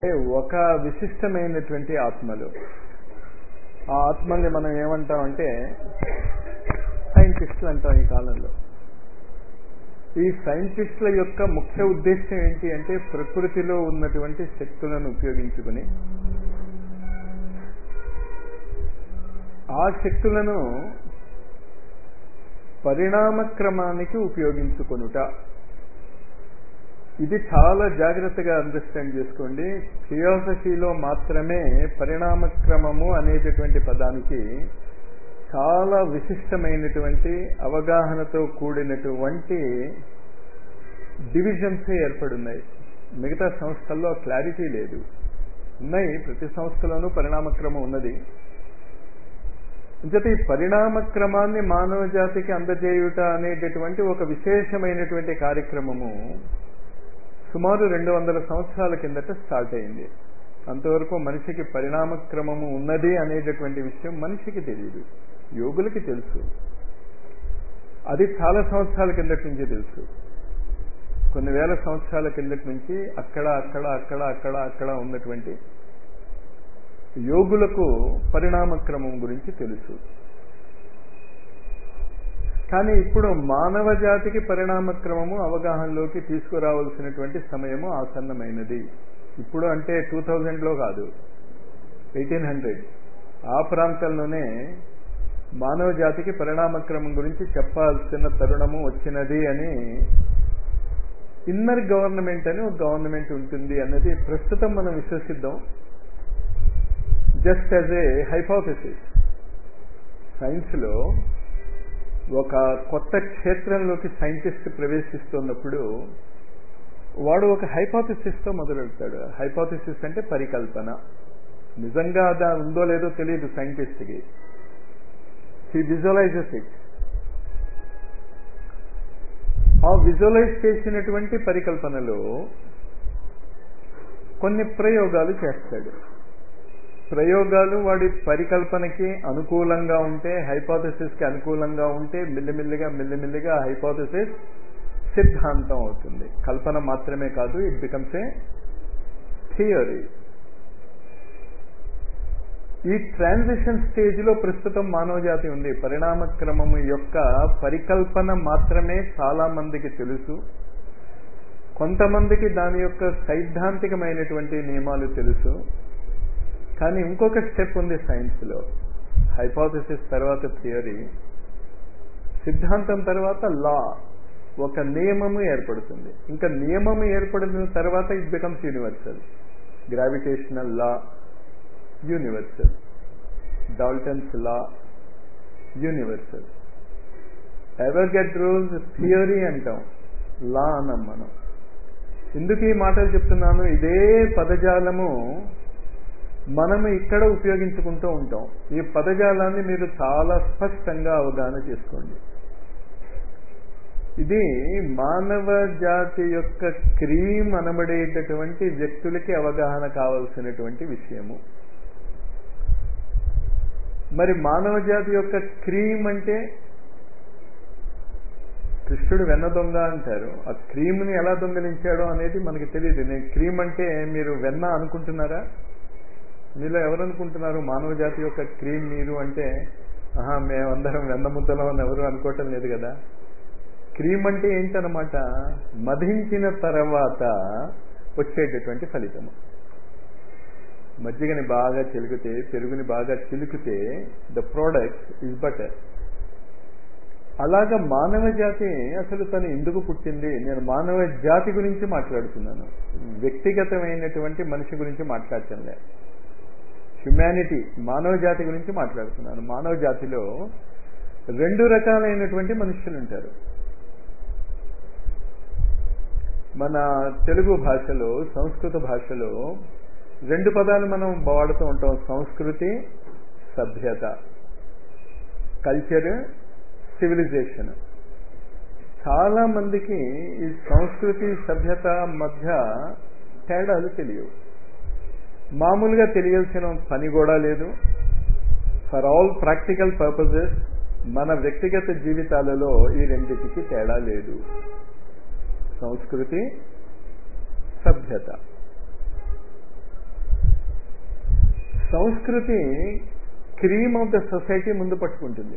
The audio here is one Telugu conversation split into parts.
ఒక విశిష్టమైనటువంటి ఆత్మలు ఆ ఆత్మల్ని మనం ఏమంటామంటే సైంటిస్టులు అంటాం ఈ కాలంలో ఈ సైంటిస్టుల యొక్క ముఖ్య ఉద్దేశం ఏంటి అంటే ప్రకృతిలో ఉన్నటువంటి శక్తులను ఉపయోగించుకుని ఆ శక్తులను పరిణామక్రమానికి ఉపయోగించుకొనుట ఇది చాలా జాగ్రత్తగా అండర్స్టాండ్ చేసుకోండి థియోసఫీలో మాత్రమే పరిణామక్రమము అనేటటువంటి పదానికి చాలా విశిష్టమైనటువంటి అవగాహనతో కూడినటువంటి డివిజన్స్ ఏర్పడున్నాయి మిగతా సంస్థల్లో క్లారిటీ లేదు ఉన్నాయి ప్రతి సంస్థలోనూ పరిణామక్రమం ఉన్నది అంచేత ఈ పరిణామక్రమాన్ని మానవ జాతికి అందజేయుట అనేటటువంటి ఒక విశేషమైనటువంటి కార్యక్రమము సుమారు రెండు వందల సంవత్సరాల కిందట స్టార్ట్ అయింది అంతవరకు మనిషికి పరిణామక్రమము ఉన్నది అనేటటువంటి విషయం మనిషికి తెలియదు యోగులకి తెలుసు అది చాలా సంవత్సరాల కిందటి నుంచి తెలుసు కొన్ని వేల సంవత్సరాల కిందటి నుంచి అక్కడ అక్కడ అక్కడ అక్కడ అక్కడ ఉన్నటువంటి యోగులకు పరిణామక్రమం గురించి తెలుసు కానీ ఇప్పుడు మానవ జాతికి పరిణామక్రమము అవగాహనలోకి తీసుకురావాల్సినటువంటి సమయము ఆసన్నమైనది ఇప్పుడు అంటే టూ థౌజండ్లో కాదు ఎయిటీన్ హండ్రెడ్ ఆ ప్రాంతంలోనే మానవ జాతికి పరిణామక్రమం గురించి చెప్పాల్సిన తరుణము వచ్చినది అని ఇన్నర్ గవర్నమెంట్ అని ఒక గవర్నమెంట్ ఉంటుంది అన్నది ప్రస్తుతం మనం విశ్వసిద్దాం జస్ట్ యాజ్ ఏ హైపోథసిస్ సైన్స్లో ఒక కొత్త క్షేత్రంలోకి సైంటిస్ట్ ప్రవేశిస్తున్నప్పుడు వాడు ఒక హైపోథసిస్తో మొదలెడతాడు హైపోథసిస్ అంటే పరికల్పన నిజంగా అది ఉందో లేదో తెలియదు సైంటిస్ట్కి హీ విజువలైజెస్ ఇట్ ఆ విజువలైజ్ చేసినటువంటి పరికల్పనలో కొన్ని ప్రయోగాలు చేస్తాడు ప్రయోగాలు వాడి పరికల్పనకి అనుకూలంగా ఉంటే హైపోథసిస్కి అనుకూలంగా ఉంటే మెల్లిమెల్లిగా మెల్లిమెల్లిగా హైపోథసిస్ సిద్ధాంతం అవుతుంది కల్పన మాత్రమే కాదు ఇట్ బికమ్స్ ఏ థియరీ ఈ ట్రాన్సిషన్ స్టేజ్లో ప్రస్తుతం మానవ జాతి ఉంది పరిణామక్రమము యొక్క పరికల్పన మాత్రమే చాలా మందికి తెలుసు కొంతమందికి దాని యొక్క సైద్ధాంతికమైనటువంటి నియమాలు తెలుసు కానీ ఇంకొక స్టెప్ ఉంది సైన్స్లో హైపోథసిస్ తర్వాత థియరీ సిద్ధాంతం తర్వాత లా ఒక నియమము ఏర్పడుతుంది ఇంకా నియమము ఏర్పడిన తర్వాత it becomes universal gravitational law universal Dalton's law universal ever rules theory అంటాం లా అన్నాం మనం ఎందుకు ఈ మాటలు చెప్తున్నాను ఇదే పదజాలము మనము ఇక్కడ ఉపయోగించుకుంటూ ఉంటాం ఈ పదజాలాన్ని మీరు చాలా స్పష్టంగా అవగాహన చేసుకోండి ఇది మానవ జాతి యొక్క క్రీమ్ అనబడేటటువంటి వ్యక్తులకి అవగాహన కావలసినటువంటి విషయము మరి మానవ జాతి యొక్క క్రీమ్ అంటే కృష్ణుడు వెన్న దొంగ అంటారు ఆ క్రీమ్ని ఎలా దొంగలించాడో అనేది మనకి తెలియదు నేను క్రీమ్ అంటే మీరు వెన్న అనుకుంటున్నారా మీలో ఎవరు అనుకుంటున్నారు మానవ జాతి యొక్క క్రీమ్ మీరు అంటే ఆహా మేమందరం వెన్న ముద్దలం అని ఎవరు అనుకోవటం లేదు కదా క్రీమ్ అంటే ఏంటనమాట మధించిన తర్వాత వచ్చేటటువంటి ఫలితము మజ్జిగని బాగా చిలుకుతే పెరుగుని బాగా చిలుకుతే ద ప్రోడక్ట్ ఇస్ బటర్ అలాగా మానవ జాతి అసలు తను ఎందుకు పుట్టింది నేను మానవ జాతి గురించి మాట్లాడుతున్నాను వ్యక్తిగతమైనటువంటి మనిషి గురించి మాట్లాడటం లేదు హ్యుమానిటీ మానవ జాతి గురించి మాట్లాడుతున్నాను మానవ జాతిలో రెండు రకాలైనటువంటి మనుషులు ఉంటారు మన తెలుగు భాషలో సంస్కృత భాషలో రెండు పదాలు మనం వాడుతూ ఉంటాం సంస్కృతి సభ్యత కల్చర్ సివిలైజేషన్ చాలా మందికి ఈ సంస్కృతి సభ్యత మధ్య తేడాలు తెలియవు మామూలుగా తెలియాల్సిన పని కూడా లేదు ఫర్ ఆల్ ప్రాక్టికల్ పర్పసెస్ మన వ్యక్తిగత జీవితాలలో ఈ రెండింటికి తేడా లేదు సంస్కృతి సభ్యత సంస్కృతి క్రీమ్ ఆఫ్ ద సొసైటీ ముందు పట్టుకుంటుంది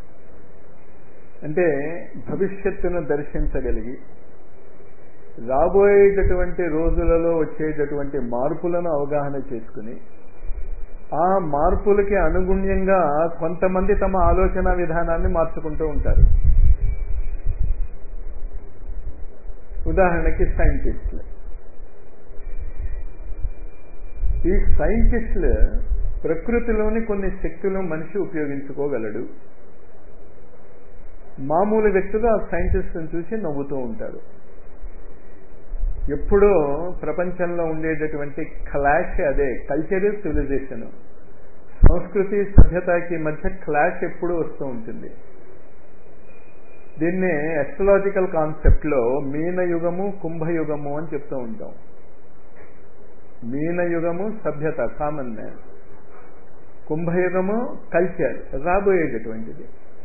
అంటే భవిష్యత్తును దర్శించగలిగి రాబోయేటటువంటి రోజులలో వచ్చేటటువంటి మార్పులను అవగాహన చేసుకుని ఆ మార్పులకి అనుగుణ్యంగా కొంతమంది తమ ఆలోచన విధానాన్ని మార్చుకుంటూ ఉంటారు ఉదాహరణకి సైంటిస్టులు ఈ సైంటిస్టులు ప్రకృతిలోని కొన్ని శక్తులు మనిషి ఉపయోగించుకోగలడు మామూలు వ్యక్తులు ఆ సైంటిస్ట్ని చూసి నవ్వుతూ ఉంటారు ఎప్పుడో ప్రపంచంలో ఉండేటటువంటి క్లాష్ అదే కల్చర్ సివిలైజేషన్ సంస్కృతి సభ్యతకి మధ్య క్లాష్ ఎప్పుడూ వస్తూ ఉంటుంది దీన్నే ఎస్ట్రలాజికల్ కాన్సెప్ట్ లో మీనయుగము కుంభయుగము అని చెప్తూ ఉంటాం మీనయుగము సభ్యత కామన్ మ్యాన్ కుంభయుగము కల్చర్ రాబోయేటటువంటిది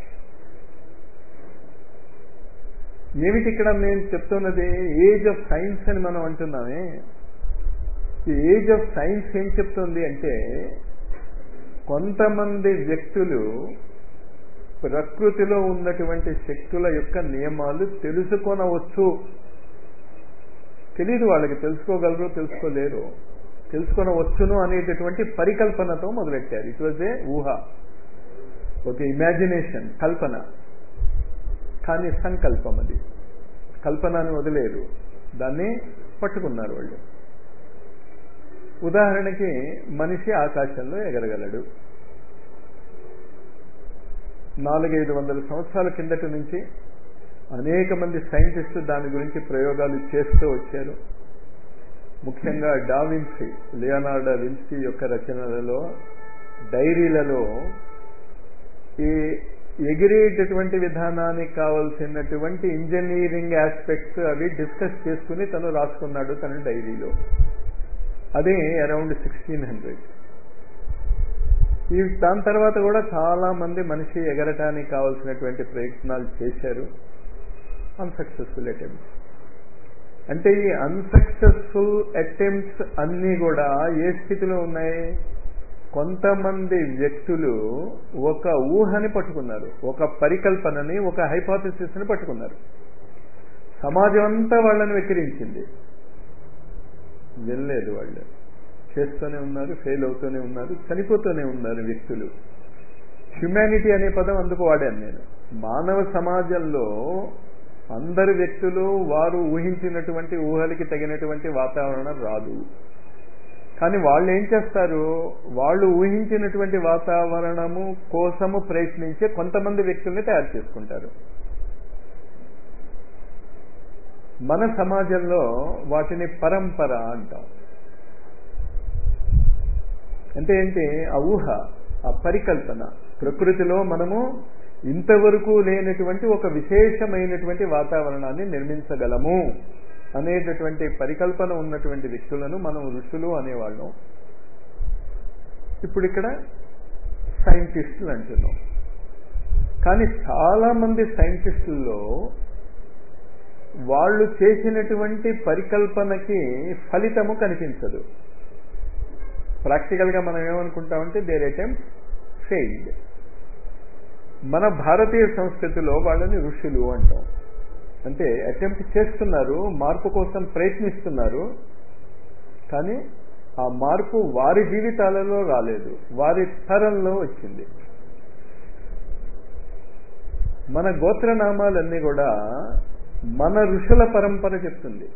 ఏమిటి ఇక్కడ మేము చెప్తున్నది ఏజ్ ఆఫ్ సైన్స్ అని మనం అంటున్నామే ఈ ఏజ్ ఆఫ్ సైన్స్ ఏం చెప్తుంది అంటే కొంతమంది వ్యక్తులు ప్రకృతిలో ఉన్నటువంటి శక్తుల యొక్క నియమాలు తెలుసుకొనవచ్చు తెలీదు వాళ్ళకి తెలుసుకోగలరు తెలుసుకోలేరు తెలుసుకొనవచ్చును అనేటటువంటి పరికల్పనతో మొదలెట్టారు ఇట్ వాజ్ ఏ ఊహ ఒక ఇమాజినేషన్ కల్పన కానీ సంకల్పం అది కల్పనని వదిలేరు దాన్ని పట్టుకున్నారు వాళ్ళు ఉదాహరణకి మనిషి ఆకాశంలో ఎగరగలడు నాలుగైదు వందల సంవత్సరాల కిందటి నుంచి అనేక మంది సైంటిస్టులు దాని గురించి ప్రయోగాలు చేస్తూ వచ్చారు ముఖ్యంగా డావిన్సీ లియోనార్డో విన్సీ యొక్క రచనలలో డైరీలలో ఈ ఎగిరేటటువంటి విధానానికి కావలసినటువంటి ఇంజనీరింగ్ ఆస్పెక్ట్స్ అవి డిస్కస్ చేసుకుని తను రాసుకున్నాడు తన డైరీలో అదే అరౌండ్ సిక్స్టీన్ హండ్రెడ్ ఈ దాని తర్వాత కూడా చాలా మంది మనిషి ఎగరటానికి కావలసినటువంటి ప్రయత్నాలు చేశారు అన్సక్సెస్ఫుల్ అటెంప్ట్స్ అంటే ఈ అన్సక్సెస్ఫుల్ అటెంప్ట్స్ అన్నీ కూడా ఏ స్థితిలో ఉన్నాయి కొంతమంది వ్యక్తులు ఒక ఊహని పట్టుకున్నారు ఒక పరికల్పనని ఒక హైపాథసిస్ ని పట్టుకున్నారు సమాజం అంతా వాళ్ళని వెక్కిరించింది వెళ్ళలేదు వాళ్ళు చేస్తూనే ఉన్నారు ఫెయిల్ అవుతూనే ఉన్నారు చనిపోతూనే ఉన్నారు వ్యక్తులు హ్యుమానిటీ అనే పదం అందుకు వాడాను నేను మానవ సమాజంలో అందరు వ్యక్తులు వారు ఊహించినటువంటి ఊహలకి తగినటువంటి వాతావరణం రాదు కానీ వాళ్ళు ఏం చేస్తారు వాళ్ళు ఊహించినటువంటి వాతావరణము కోసము ప్రయత్నించే కొంతమంది వ్యక్తుల్ని తయారు చేసుకుంటారు మన సమాజంలో వాటిని పరంపర అంటాం అంటే ఏంటి ఆ ఊహ ఆ పరికల్పన ప్రకృతిలో మనము ఇంతవరకు లేనటువంటి ఒక విశేషమైనటువంటి వాతావరణాన్ని నిర్మించగలము అనేటటువంటి పరికల్పన ఉన్నటువంటి వ్యక్తులను మనం ఋషులు అనేవాళ్ళం ఇప్పుడు ఇక్కడ సైంటిస్టులు అంటున్నాం కానీ చాలా మంది సైంటిస్టుల్లో వాళ్ళు చేసినటువంటి పరికల్పనకి ఫలితము కనిపించదు ప్రాక్టికల్గా మనం ఏమనుకుంటామంటే దేర్ అటెంప్ట్ ఫెయిల్డ్ మన భారతీయ సంస్కృతిలో వాళ్ళని ఋషులు అంటాం అంటే అటెంప్ట్ చేస్తున్నారు మార్పు కోసం ప్రయత్నిస్తున్నారు కానీ ఆ మార్పు వారి జీవితాలలో రాలేదు వారి తరంలో వచ్చింది మన గోత్రనామాలన్నీ కూడా మన ఋషుల పరంపర చెప్తుంది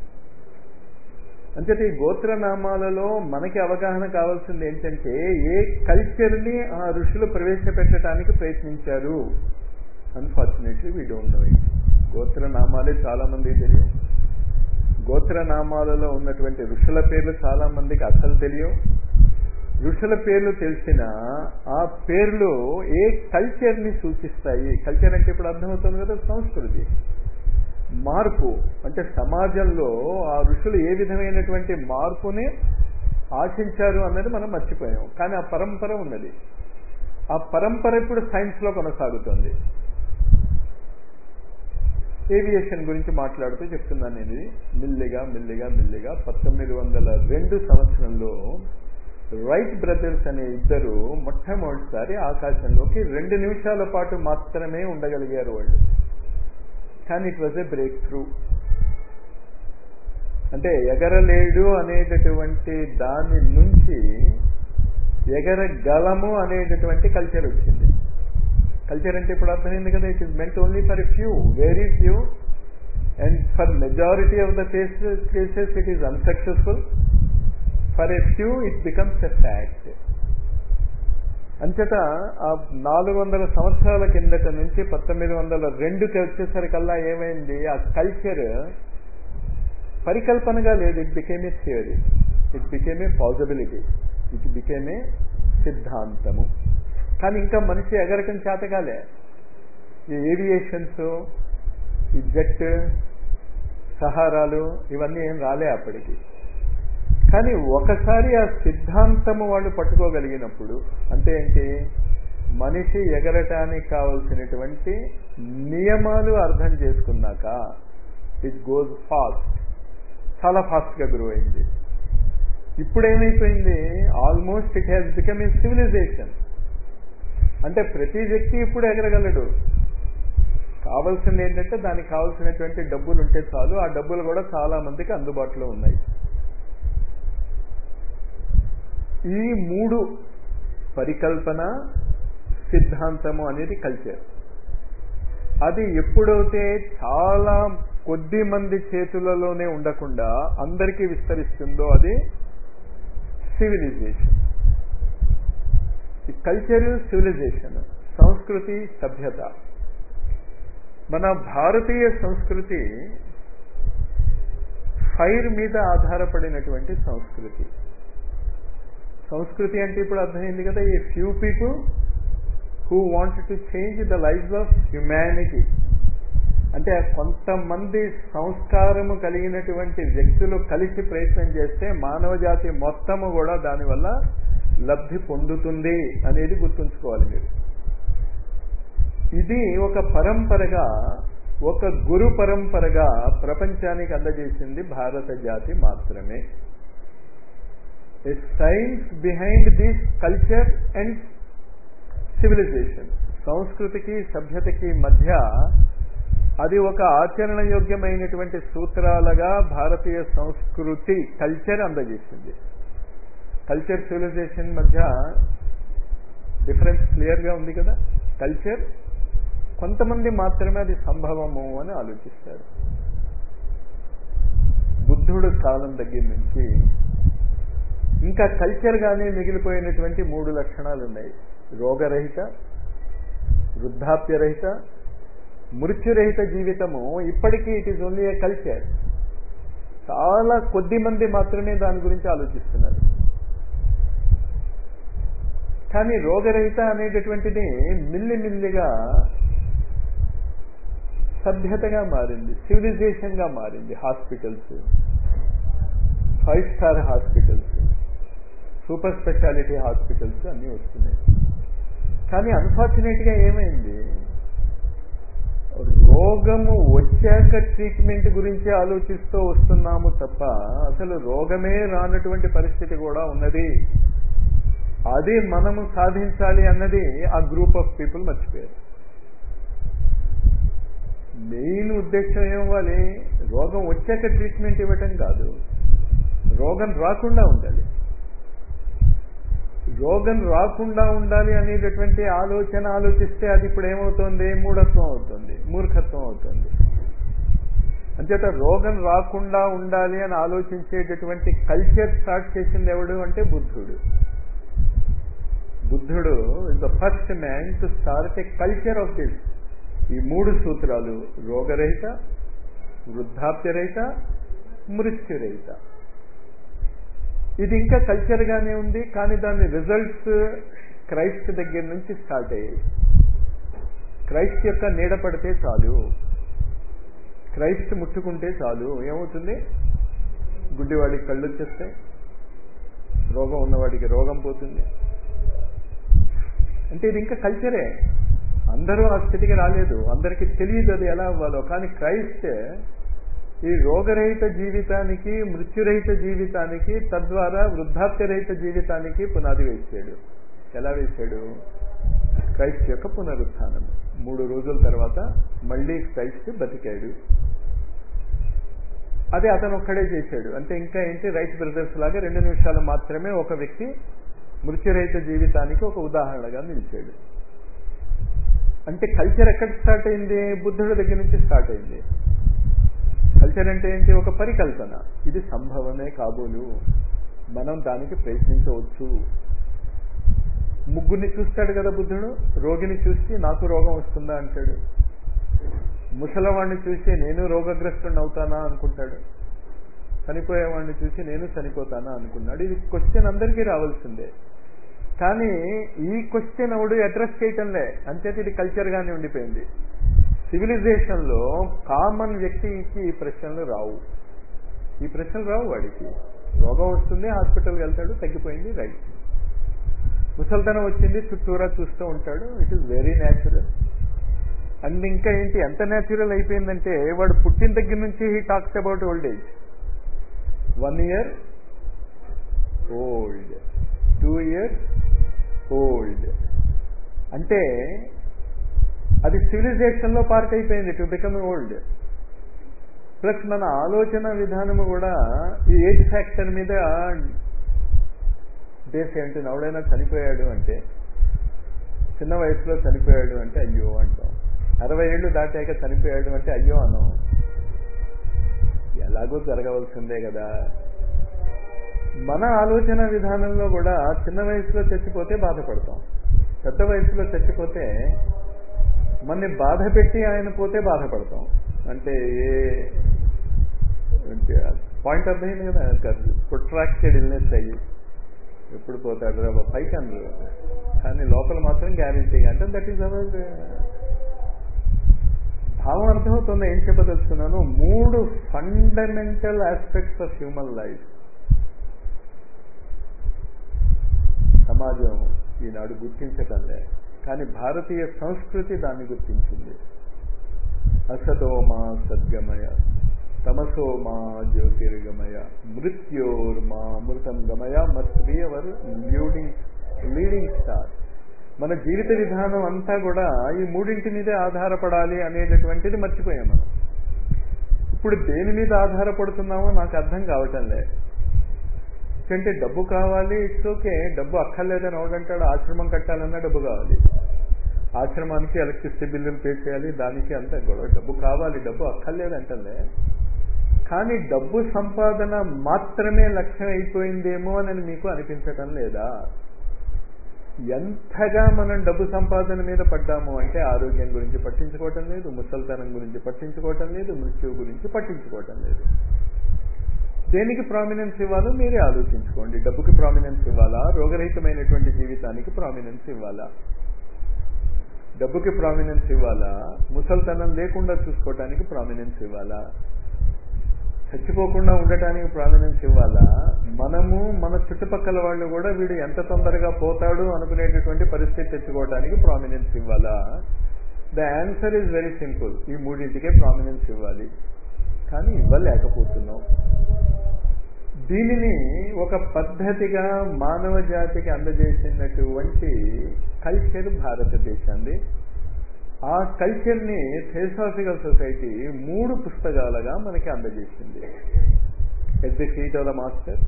అంచేత ఈ గోత్రనామాలలో మనకి అవగాహన కావాల్సింది ఏంటంటే ఏ కల్చర్ని ఆ ఋషులు ప్రవేశపెట్టడానికి ప్రయత్నించారు unfortunately we don't know it గోత్రనామాలే చాలా మందికి తెలియవు గోత్రనామాలలో ఉన్నటువంటి ఋషుల పేర్లు చాలా మందికి అసలు తెలియవు ఋషుల పేర్లు తెలిసిన ఆ పేర్లు ఏ కల్చర్ని సూచిస్తాయి కల్చర్ అంటే ఇప్పుడు అర్థమవుతుంది కదా సంస్కృతి మార్పు అంటే సమాజంలో ఆ ఋషులు ఏ విధమైనటువంటి మార్పుని ఆశించారు అన్నది మనం మర్చిపోయాం కానీ ఆ పరంపర ఉన్నది ఆ పరంపర ఇప్పుడు సైన్స్లో కొనసాగుతుంది ఏవియేషన్ గురించి మాట్లాడుతూ చెప్తున్నాను నేను ఇది మెల్లిగా మెల్లిగా మెల్లిగా పంతొమ్మిది వందల రెండు సంవత్సరంలో రైట్ బ్రదర్స్ అనే ఇద్దరు మొట్టమొదటిసారి ఆకాశంలోకి రెండు నిమిషాల పాటు మాత్రమే ఉండగలిగారు వాళ్ళు కానీ it was a breakthrough అంటే ఎగరలేడు అనేటటువంటి దాని నుంచి ఎగరగలము అనేటటువంటి కల్చర్ వచ్చింది కల్చర్ అంటే ఇప్పుడు అర్థమైంది కదా it is meant only for a few very few and for majority of the cases cases it is unsuccessful for a few it becomes a fact అంచేత ఆ నాలుగు వందల సంవత్సరాల కిందట నుంచి పంతొమ్మిది వందల రెండుకి వచ్చేసరికల్లా ఏమైంది ఆ కల్చర్ పరికల్పనగా లేదు it became a theory it became a possibility it became a సిద్ధాంతము కానీ ఇంకా మనిషి ఎగరకం చేతగాలే ఈ ఏవియేషన్స్ ఈ జెట్ సహారాలు ఇవన్నీ ఏం రాలే అప్పటికి కానీ ఒకసారి ఆ సిద్ధాంతము వాళ్ళు పట్టుకోగలిగినప్పుడు అంటే ఏంటి మనిషి ఎగరటానికి కావలసినటువంటి నియమాలు అర్థం చేసుకున్నాక ఇట్ గోజ్ ఫాస్ట్ చాలా ఫాస్ట్గా గ్రో అయింది ఇప్పుడు ఏమైపోయింది almost it has become a civilization అంటే ప్రతి వ్యక్తి ఇప్పుడు ఎగరగలడు కావాల్సింది ఏంటంటే దానికి కావాల్సినటువంటి డబ్బులు ఉంటే చాలు ఆ డబ్బులు కూడా చాలా మందికి అందుబాటులో ఉన్నాయి ఈ మూడు పరికల్పన సిద్ధాంతము అనేది కల్చర్ అది ఎప్పుడైతే చాలా కొద్ది మంది చేతులలోనే ఉండకుండా అందరికీ విస్తరిస్తుందో అది సివిలైజేషన్ కల్చర్ సివిలైజేషన్ సంస్కృతి సభ్యత మన భారతీయ సంస్కృతి ఫైర్ మీద ఆధారపడినటువంటి సంస్కృతి సంస్కృతి అంటే ఇప్పుడు అర్థమైంది కదా ఈ few people who want to change the life of humanity అంటే కొంతమంది సంస్కారము కలిగినటువంటి వ్యక్తులు కలిసి ప్రయత్నం చేస్తే మానవ జాతి మొత్తము కూడా దానివల్ల లబ్ధి పొందుతుంది అనేది గుర్తుంచుకోవాలి మీరు ఇది ఒక పరంపరగా ఒక గురు పరంపరగా ప్రపంచానికి అందజేసింది భారత జాతి మాత్రమే a science behind this culture and civilization సంస్కృతికి సభ్యతకి మధ్య అది ఒక ఆచరణ యోగ్యమైనటువంటి సూత్రాలుగా భారతీయ సంస్కృతి కల్చర్ అందజేసింది కల్చర్ సివిలైజేషన్ మధ్య డిఫరెన్స్ క్లియర్గా ఉంది కదా కల్చర్ కొంతమంది మాత్రమే అది సంభవము అని ఆలోచిస్తారు బుద్ధుడు కాలం దగ్గర నుంచి ఇంకా కల్చర్గానే మిగిలిపోయినటువంటి మూడు లక్షణాలు ఉన్నాయి రోగరహిత వృద్ధాప్యరహిత మృత్యురహిత జీవితము ఇప్పటికీ it is only a culture చాలా కొద్ది మంది మాత్రమే దాని గురించి ఆలోచిస్తున్నారు కానీ రోగరహిత అనేటటువంటిది మిల్లిమిల్లిగా సభ్యతగా మారింది సివిలైజేషన్గా మారింది hospitals five star hospitals super speciality hospitals అన్నీ వస్తున్నాయి కానీ అన్ఫార్చునేట్గా ఏమైంది రోగము వచ్చాక ట్రీట్మెంట్ గురించి ఆలోచిస్తూ వస్తున్నాము తప్ప అసలు రోగమే రానటువంటి పరిస్థితి కూడా ఉన్నది అది మనము సాధించాలి అన్నది ఆ గ్రూప్ ఆఫ్ పీపుల్ మర్చిపోయారు మెయిన్ ఉద్దేశం ఏమవ్వాలి రోగం వచ్చాక ట్రీట్మెంట్ ఇవ్వటం కాదు రోగం రాకుండా ఉండాలి రోగం రాకుండా ఉండాలి అనేటటువంటి ఆలోచన ఆలోచిస్తే అది ఇప్పుడు ఏమవుతుంది మూఢత్వం అవుతుంది మూర్ఖత్వం అవుతుంది అంచేత రోగం రాకుండా ఉండాలి అని ఆలోచించేటటువంటి కల్చర్ స్టార్ట్ చేసింది ఎవడు అంటే బుద్ధుడు బుద్ధుడు is the first man to start a culture of this ఈ మూడు సూత్రాలు రోగరహిత వృద్ధాప్యరహిత మృత్యురహిత ఇది ఇంకా కల్చర్గానే ఉంది కానీ దాని రిజల్ట్స్ క్రైస్ట్ దగ్గర నుంచి స్టార్ట్ అయ్యాయి క్రైస్ట్ యొక్క నీడ పడితే చాలు క్రైస్ట్ ముట్టుకుంటే చాలు ఏమవుతుంది గుడ్డివాడికి కళ్ళు వచ్చేస్తాయి రోగం ఉన్నవాడికి రోగం పోతుంది అంటే ఇది ఇంకా కల్చరే అందరూ ఆ స్థితికి రాలేదు అందరికీ తెలియదు అది ఎలా అవ్వాలో కానీ క్రైస్ట్ ఈ రోగరహిత జీవితానికి మృత్యురహిత జీవితానికి తద్వారా వృద్ధాప్యరహిత జీవితానికి పునాది వేసాడు ఎలా వేశాడు క్రైస్ట్ యొక్క పునరుత్థానం మూడు రోజుల తర్వాత మళ్ళీ క్రైస్ట్ బతికాడు అది అతను ఒక్కడే చేశాడు అంటే ఇంకా ఏంటి రైట్ బ్రదర్స్ లాగా రెండు నిమిషాలు మాత్రమే ఒక వ్యక్తి మృత్యురహిత జీవితానికి ఒక ఉదాహరణగా నిలిచాడు అంటే కల్చర్ ఎక్కడ స్టార్ట్ అయింది బుద్ధుడి దగ్గర నుంచి స్టార్ట్ అయింది కల్చర్ అంటే ఏంటి ఒక పరికల్పన ఇది సంభవమే కాబోలు మనం దానికి ప్రయత్నించవచ్చు ముగ్గురిని చూస్తాడు కదా బుద్ధుడు రోగిని చూసి నాకు రోగం వస్తుందా అంటాడు ముసలవాడిని చూసి నేను రోగగ్రస్తుని అవుతానా అనుకుంటాడు చనిపోయేవాడిని చూసి నేను చనిపోతానా అనుకున్నాడు ఇది క్వశ్చన్ అందరికీ రావాల్సిందే కానీ ఈ క్వశ్చన్ ఎవడు అడ్రస్ చేయటంలే అంచేత ఇది కల్చర్గానే ఉండిపోయింది సివిలైజేషన్లో కామన్ వ్యక్తికి ఈ ప్రశ్నలు రావు ఈ ప్రశ్నలు రావు వాడికి రోగం వస్తుంది హాస్పిటల్కి వెళ్తాడు తగ్గిపోయింది రైట్ ముసల్తనం వచ్చింది చుట్టూరా చూస్తూ ఉంటాడు it is very natural and ఇంకా ఏంటి ఎంత న్యాచురల్ అయిపోయిందంటే వాడు పుట్టిన దగ్గర నుంచి he talks about old age one year old two years old అంటే అది సివిలైజేషన్లో పార్ట్ అయిపోయింది టు బికమ్ ఓల్డ్ ప్లస్ మన ఆలోచన విధానము కూడా ఈ ఏజ్ ఫ్యాక్టర్ మీద బేస్ ఏంటి ఎవడైనా చనిపోయాడు అంటే చిన్న వయసులో చనిపోయాడు అంటే అయ్యో అంటాం అరవై ఏళ్ళు దాటాక చనిపోయాడు అంటే అయ్యో అనం ఎలాగో జరగవలసిందే కదా మన ఆలోచన విధానంలో కూడా చిన్న వయసులో చచ్చిపోతే బాధపడతాం పెద్ద వయసులో చచ్చిపోతే మనని బాధ పెట్టి ఆయన పోతే బాధపడతాం అంటే ఏ పాయింట్ అర్థమైంది కదా ప్రొట్రాక్టెడ్ ఇల్నెస్ అయ్యి ఎప్పుడు పోతాడు రా పైకి అందరు కానీ లోపల మాత్రం గ్యారంటీ అంటే దట్ ఈస్ అవర్ భావం అర్థమవుతుంది ఏం చెప్పదలుచుకున్నాను మూడు fundamental aspects of human life సమాజం ఈనాడు గుర్తించటంలే కానీ భారతీయ సంస్కృతి దాన్ని గుర్తించింది అసతో మా సద్గమయ తమసో మా జ్యోతిర్గమయ మృత్యోర్ మా అమృతం గమయ must be our leading leading star మన జీవిత విధానం అంతా కూడా ఈ మూడింటి మీదే ఆధారపడాలి అనేటటువంటిది మర్చిపోయాం మనం ఇప్పుడు దేని మీద ఆధారపడుతున్నామో నాకు అర్థం కావటం లేదు ఎందుకంటే డబ్బు కావాలి ఇట్స్ ఓకే డబ్బు అక్కర్లేదని ఎవడంటాడు ఆశ్రమం కట్టాలన్నా డబ్బు కావాలి ఆశ్రమానికి ఎలక్ట్రిసిటీ బిల్లులు పే చేయాలి దానికి అంత గొడవ డబ్బు కావాలి డబ్బు అక్కర్లేదంటే కానీ డబ్బు సంపాదన మాత్రమే లక్ష్యం అయిపోయిందేమో అని మీకు అనిపించటం లేదా ఎంతగా మనం డబ్బు సంపాదన మీద పడ్డాము అంటే ఆరోగ్యం గురించి పట్టించుకోవటం లేదు ముసల్తనం గురించి పట్టించుకోవటం లేదు మృత్యువు గురించి పట్టించుకోవటం లేదు దేనికి ప్రామినెన్స్ ఇవ్వాలో మీరే ఆలోచించుకోండి డబ్బుకి ప్రామినెన్స్ ఇవ్వాలా రోగరహితమైనటువంటి జీవితానికి ప్రామినెన్స్ ఇవ్వాలా డబ్బుకి ప్రామినెన్స్ ఇవ్వాలా ముసల్తనం లేకుండా చూసుకోవటానికి ప్రామినెన్స్ ఇవ్వాలా చచ్చిపోకుండా ఉండటానికి ప్రామినెన్స్ ఇవ్వాలా మనము మన చుట్టుపక్కల వాళ్ళు కూడా వీడు ఎంత తొందరగా పోతాడు అనుకునేటటువంటి పరిస్థితి తెచ్చుకోవడానికి ప్రామినెన్స్ ఇవ్వాలా the answer is very simple ఈ మూడింటికే ప్రామినెన్స్ ఇవ్వాలి కానీ ఇవ్వలేకపోతున్నాం దీనిని ఒక పద్ధతిగా మానవ జాతికి అందజేసినటువంటి కల్చర్ భారతదేశాన్ని ఆ కల్చర్ని థియోసాఫికల్ సొసైటీ మూడు పుస్తకాలుగా మనకి అందజేసింది at the feet of the master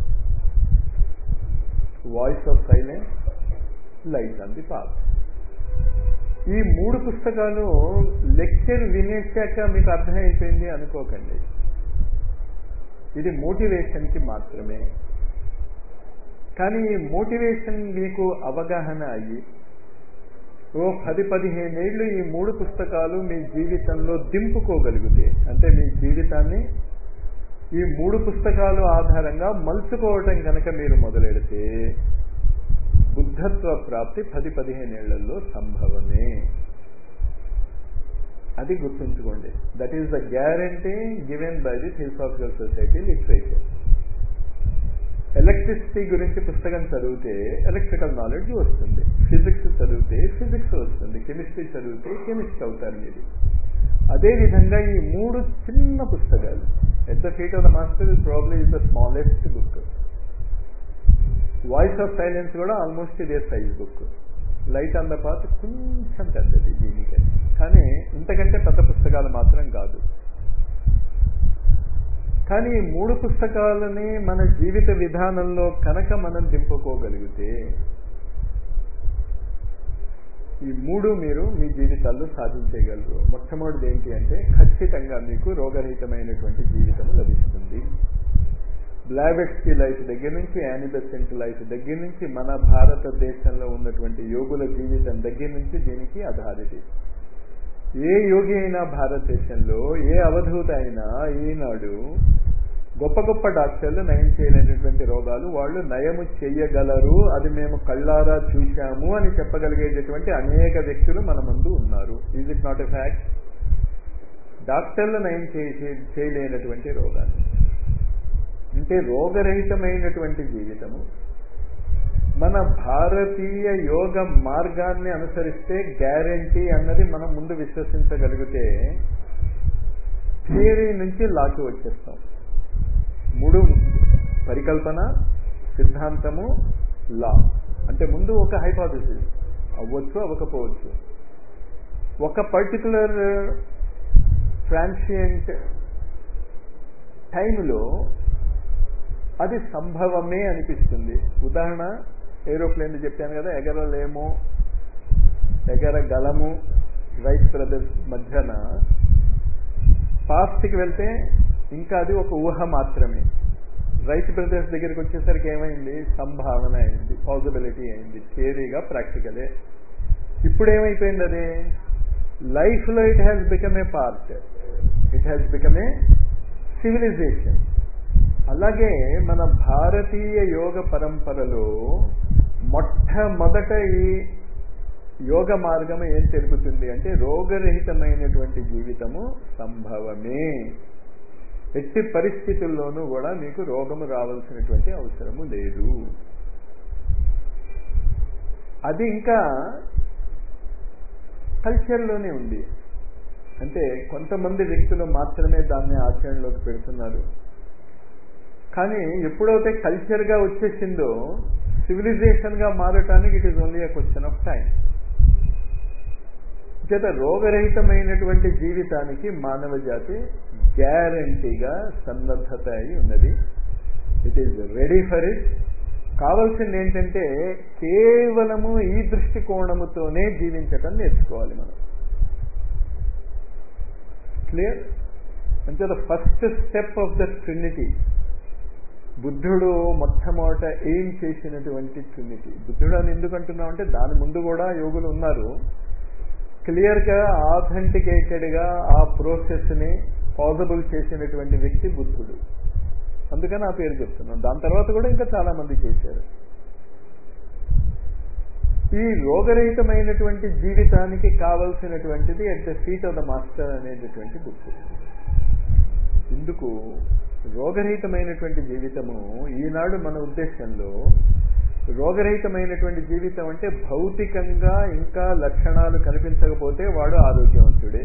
voice of silence light on the path ఈ మూడు పుస్తకాలు లెక్చర్ వినేశాక మీకు అర్థమైపోయింది అనుకోకండి ఇది మోటివేషన్కి మాత్రమే కానీ ఈ మోటివేషన్ మీకు అవగాహన అయ్యి ఓ పది పదిహేనేళ్లు ఈ మూడు పుస్తకాలు మీ జీవితంలో దింపుకోగలిగితే అంటే మీ జీవితాన్ని ఈ మూడు పుస్తకాలు ఆధారంగా మలుచుకోవటం కనుక మీరు మొదలెడితే బుద్ధత్వ ప్రాప్తి పది పదిహేనేళ్లలో సంభవమే అది గుర్తుంచుకోండి that is the guarantee given by the Theosophical Society literature electricity గురించి పుస్తకం చదివితే ఎలక్ట్రికల్ నాలెడ్జ్ వస్తుంది ఫిజిక్స్ చదివితే ఫిజిక్స్ వస్తుంది కెమిస్ట్రీ చదివితే కెమిస్ట్ అవుతారు మీరు అదేవిధంగా ఈ మూడు చిన్న పుస్తకాలు at the feet of the master is probably is the smallest book voice of silence కూడా ఆల్మోస్ట్ ఇదే size book light on the path కొంచెం పెద్దది దీనికి కానీ ఇంతకంటే పెద్ద పుస్తకాలు మాత్రం కాదు కానీ ఈ మూడు పుస్తకాలని మన జీవిత విధానంలో కనుక మనం దింపుకోగలిగితే ఈ మూడు మీరు మీ జీవితాల్లో సాధించగలరు మొట్టమొదటిది ఏంటి అంటే ఖచ్చితంగా మీకు రోగరహితమైనటువంటి జీవితం లభిస్తుంది బ్లావెట్స్కి లైఫ్ దగ్గర నుంచి యానిబెసెంట్ లైఫ్ దగ్గర నుంచి మన భారతదేశంలో ఉన్నటువంటి యోగుల జీవితం దగ్గర నుంచి దీనికి అథారిటీ ఏ యోగి అయినా భారతదేశంలో ఏ అవధూత అయినా ఈనాడు గొప్ప గొప్ప డాక్టర్లు నయం చేయలేనటువంటి రోగాలు వాళ్ళు నయము చెయ్యగలరు అది మేము కళ్ళారా చూశాము అని చెప్పగలిగేటటువంటి అనేక వ్యక్తులు మన ముందు ఉన్నారు is it not a fact డాక్టర్లు నయం చేయలేనటువంటి రోగాలు అంటే రోగరహితమైనటువంటి జీవితము మన భారతీయ యోగ మార్గాన్ని అనుసరిస్తే గ్యారంటీ అన్నది మనం ముందు విశ్వసించగలిగితే థియరీ నుంచి లాకి వచ్చేస్తాం మూడు పరికల్పన సిద్ధాంతము లా అంటే ముందు ఒక హైపాథసిస్ అవ్వచ్చు అవ్వకపోవచ్చు ఒక పర్టికులర్ ట్రాన్షియంట్ టైంలో అది సంభవమే అనిపిస్తుంది ఉదాహరణ ఏరోప్లేన్ చెప్పాను కదా ఎగరలేము ఎగరగలము రైట్ బ్రదర్స్ మధ్యన పాస్ట్కి వెళ్తే ఇంకా అది ఒక ఊహ మాత్రమే రైట్ బ్రదర్స్ దగ్గరికి వచ్చేసరికి ఏమైంది సంభావన అయింది పాసిబిలిటీ అయింది థియరీగా ప్రాక్టికలే ఇప్పుడు ఏమైపోయింది అది లైఫ్లో it has become a part it has become a civilization అలాగే మన భారతీయ యోగ పరంపరలో మొట్టమొదట ఈ యోగ మార్గం ఏం తెలుపుతుంది అంటే రోగరహితమైనటువంటి జీవితము సంభవమే ఎట్టి పరిస్థితుల్లోనూ కూడా మీకు రోగము రావాల్సినటువంటి అవసరము లేదు అది ఇంకా కల్చర్లోనే ఉంది అంటే కొంతమంది వ్యక్తులు మాత్రమే దాన్ని ఆచరణలోకి పెడుతున్నారు కానీ ఎప్పుడైతే కల్చర్గా వచ్చేసిందో సివిలైజేషన్గా మారటానికి it is only a question of time చేత రోగరహితమైనటువంటి జీవితానికి మానవ జాతి గ్యారంటీగా సన్నద్ధత అయి ఉన్నది it is ready for it కావాల్సింది ఏంటంటే కేవలము ఈ దృష్టికోణముతోనే జీవించటం నేర్చుకోవాలి మనం క్లియర్ అంటే the first step of the trinity బుద్ధుడు మొట్టమొదట ఏం చేసినటువంటి ట్రినిటీ బుద్ధుడు అని ఎందుకు అంటున్నాం అంటే దాని ముందు కూడా యోగులు ఉన్నారు క్లియర్గా ఆథెంటికేటెడ్గా ఆ ప్రాసెస్ని పాసిబుల్ చేసినటువంటి వ్యక్తి బుద్ధుడు అందుకని ఆ పేరు చెప్తున్నాం దాని తర్వాత కూడా ఇంకా చాలా మంది చేశారు ఈ రోగరహితమైనటువంటి జీవితానికి కావలసినటువంటిది at the feet of the master అనేటటువంటి బుక్ ఇందుకు రోగరహితమైనటువంటి జీవితము ఈనాడు మన ఉద్దేశంలో రోగరహితమైనటువంటి జీవితం అంటే భౌతికంగా ఇంకా లక్షణాలు కనిపించకపోతే వాడు ఆరోగ్యవంతుడే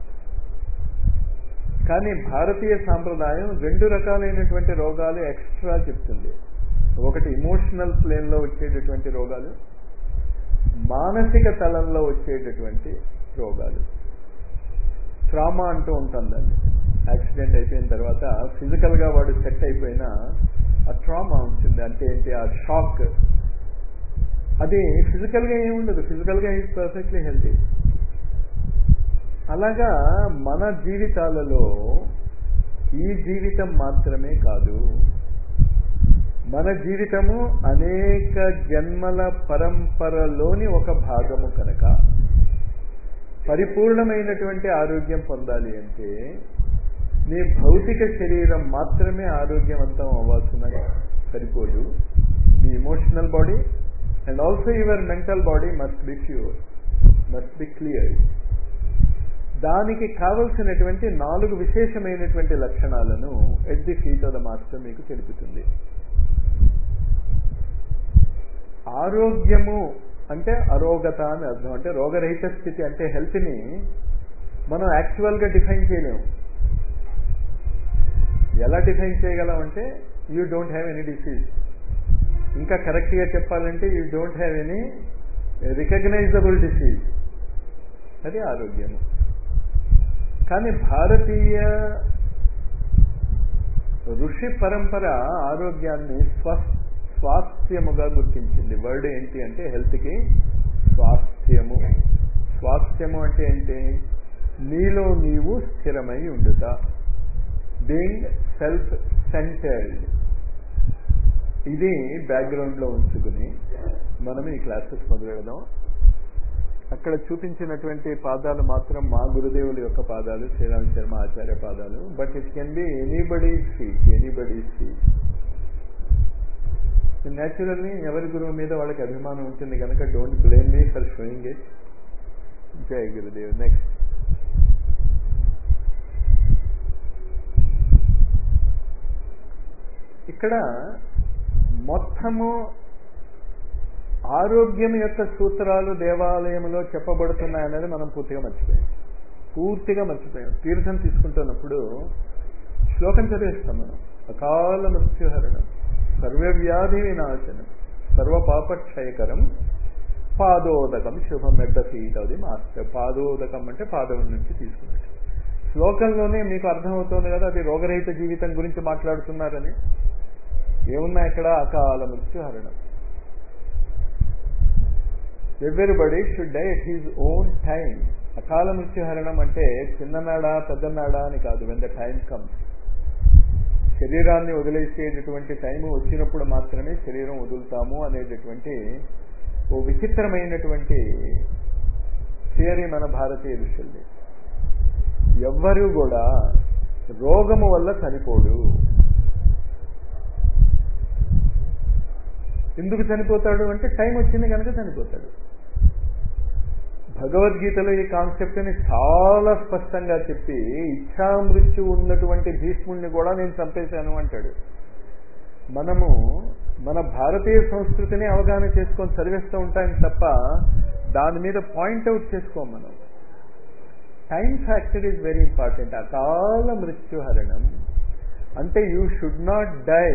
కానీ భారతీయ సాంప్రదాయం రెండు రకాలైనటువంటి రోగాలు ఎక్స్ట్రా చెప్తుంది ఒకటి ఇమోషనల్ ప్లేన్లో వచ్చేటటువంటి రోగాలు మానసిక తలంలో వచ్చేటటువంటి రోగాలు ట్రామా అంటూ ఉంటుందండి యాక్సిడెంట్ అయిపోయిన తర్వాత ఫిజికల్గా వాడు సెట్ అయిపోయినా ఆ ట్రామా ఉంటుంది అంటే ఏంటి ఆ షాక్ అది ఫిజికల్గా ఏమి ఉండదు ఫిజికల్గా ఈజ్ పర్ఫెక్ట్లీ హెల్తీ అలాగా మన జీవితాలలో ఈ జీవితం మాత్రమే కాదు మన జీవితము అనేక జన్మల పరంపరలోని ఒక భాగము కనుక పరిపూర్ణమైనటువంటి ఆరోగ్యం పొందాలి అంటే నీ భౌతిక శరీరం మాత్రమే ఆరోగ్యవంతం అవ్వాల్సిన సరిపోదు మీ emotional body and also your mental body must be pure must be clear దానికి కావలసినటువంటి నాలుగు విశేషమైనటువంటి లక్షణాలను at the feet of the master మీకు తెలుపుతుంది ఆరోగ్యము అంటే అరోగత అని అర్థం అంటే రోగరహిత స్థితి అంటే హెల్త్ని మనం యాక్చువల్గా డిఫైన్ చేయలేము ఎలా డిఫైన్ చేయగలం అంటే you don't have any disease ఇంకా కరెక్ట్గా చెప్పాలంటే you don't have any recognizable disease అది ఆరోగ్యము కానీ భారతీయ ఋషి పరంపర ఆరోగ్యాన్ని స్వ స్వాస్థ్యముగా గుర్తించింది వర్డ్ ఏంటి అంటే హెల్త్కి స్వాస్థ్యము స్వాస్థ్యము అంటే ఏంటి నీలో నీవు స్థిరమై ఉండుట బీయింగ్ సెల్ఫ్ సెంటర్డ్ ఇది బ్యాక్గ్రౌండ్లో ఉంచుకుని మనం ఈ క్లాసెస్ మొదలెడదాం అక్కడ చూపించినటువంటి పాదాలు మాత్రం మా గురుదేవుల యొక్క పాదాలు శ్రీరామ్ శర్మ ఆచార్య పాదాలు but it can be anybody feet anybody feet naturally ఎవరి గురువు మీద వాళ్ళకి అభిమానం ఉంటుంది కనుక don't blame me for showing it జై గురుదేవ్ నెక్స్ట్ ఇక్కడ మొత్తము ఆరోగ్యం యొక్క సూత్రాలు దేవాలయంలో చెప్పబడుతున్నాయనేది మనం పూర్తిగా మర్చిపోయాం పూర్తిగా మర్చిపోయాం తీర్థం తీసుకుంటున్నప్పుడు శ్లోకం చదివేస్తాం మనం అకాల మృత్యుహరణం సర్వవ్యాధి వినాశనం సర్వ పాపక్షయకరం పాదోదకం శుభం మెడ్డ సీట్ అది మాస్టర్ పాదోదకం అంటే పాదం నుంచి తీసుకున్నట్టు శ్లోకంలోనే మీకు అర్థమవుతోంది కదా అది రోగరహిత జీవితం గురించి మాట్లాడుతున్నారని ఏమున్నాయి అక్కడ అకాల మృత్యుహరణం everybody should die at his own time అకాల మృత్యుహరణం అంటే చిన్ననాడా పెద్దనాడా అని కాదు వెన్ ద టైం కమ్స్ శరీరాన్ని వదిలేసేటటువంటి టైం వచ్చినప్పుడు మాత్రమే శరీరం వదులుతాము అనేటటువంటి ఓ విచిత్రమైనటువంటి థియరీ మన భారతీయ ఋషుల్ని ఎవ్వరూ కూడా రోగము వల్ల చనిపోడు ఎందుకు చనిపోతాడు అంటే టైం వచ్చింది కనుక చనిపోతాడు భగవద్గీతలో ఈ కాన్సెప్ట్ని చాలా స్పష్టంగా చెప్పి ఇచ్ఛామృత్యు ఉన్నటువంటి భీష్ముడిని కూడా నేను చంపేశాను అంటాడు మనము మన భారతీయ సంస్కృతిని అవగాహన చేసుకొని చదివేస్తూ ఉంటాం తప్ప దాని మీద పాయింట్అవుట్ చేసుకోం మనం time factor is very important అకాల మృత్యుహరణం అంటే you should not die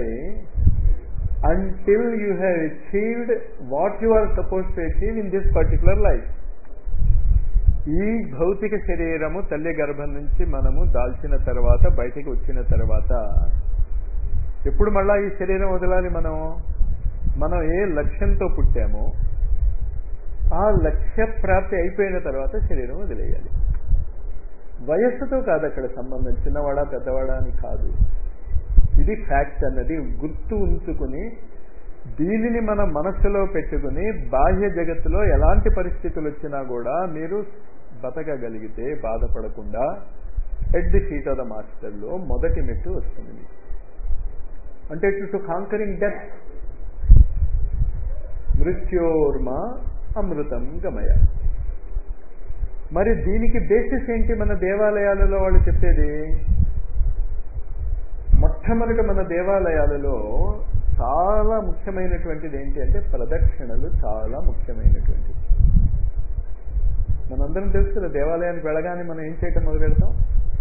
until you have achieved what you are supposed to achieve in this particular life. ఈ భౌతిక శరీరము తల్లి గర్భం నుంచి మనము దాల్చిన తర్వాత బయటికి వచ్చిన తర్వాత ఎప్పుడు మళ్ళా ఈ శరీరం వదలాలి మనం మనం ఏ లక్ష్యంతో పుట్టామో ఆ లక్ష్య ప్రాప్తి అయిపోయిన తర్వాత శరీరం వదిలేయాలి వయస్సుతో కాదు అక్కడ సంబంధం చిన్నవాడా పెద్దవాడా అని కాదు ఇది ఫ్యాక్ట్ అన్నది గుర్తు ఉంచుకుని దీనిని మన మనస్సులో పెట్టుకుని బాహ్య జగత్తులో ఎలాంటి పరిస్థితులు వచ్చినా కూడా మీరు బతకగలిగితే బాధపడకుండా at the feet of the మాస్టర్లో మొదటి మెట్టు వస్తుంది అంటే టు కాంకరింగ్ డెత్ మృత్యోర్మ అమృతం గమయ మరి దీనికి బేసిస్ ఏంటి మన దేవాలయాలలో వాళ్ళు చెప్పేది మొట్టమొదటి మన దేవాలయాలలో చాలా ముఖ్యమైనటువంటిది ఏంటి అంటే ప్రదక్షిణలు చాలా ముఖ్యమైనటువంటిది మనందరం తెలుసు కదా దేవాలయానికి వెళ్ళగానే మనం ఏం చేయటం మొదలు పెడతాం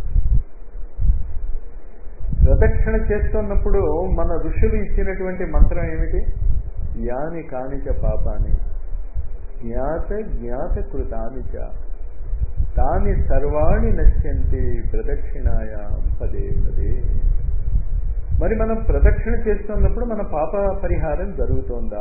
ప్రదక్షిణ చేస్తున్నప్పుడు మన ఋషులు ఇచ్చినటువంటి మంత్రం ఏమిటి యాని కానిచ పాపాని జ్ఞాత జ్ఞాత కృతానిచ తాని సర్వాణి నశ్యంతి ప్రదక్షిణాయాం పదే పదే మరి మనం ప్రదక్షిణ చేస్తున్నప్పుడు మన పాప పరిహారం జరుగుతోందా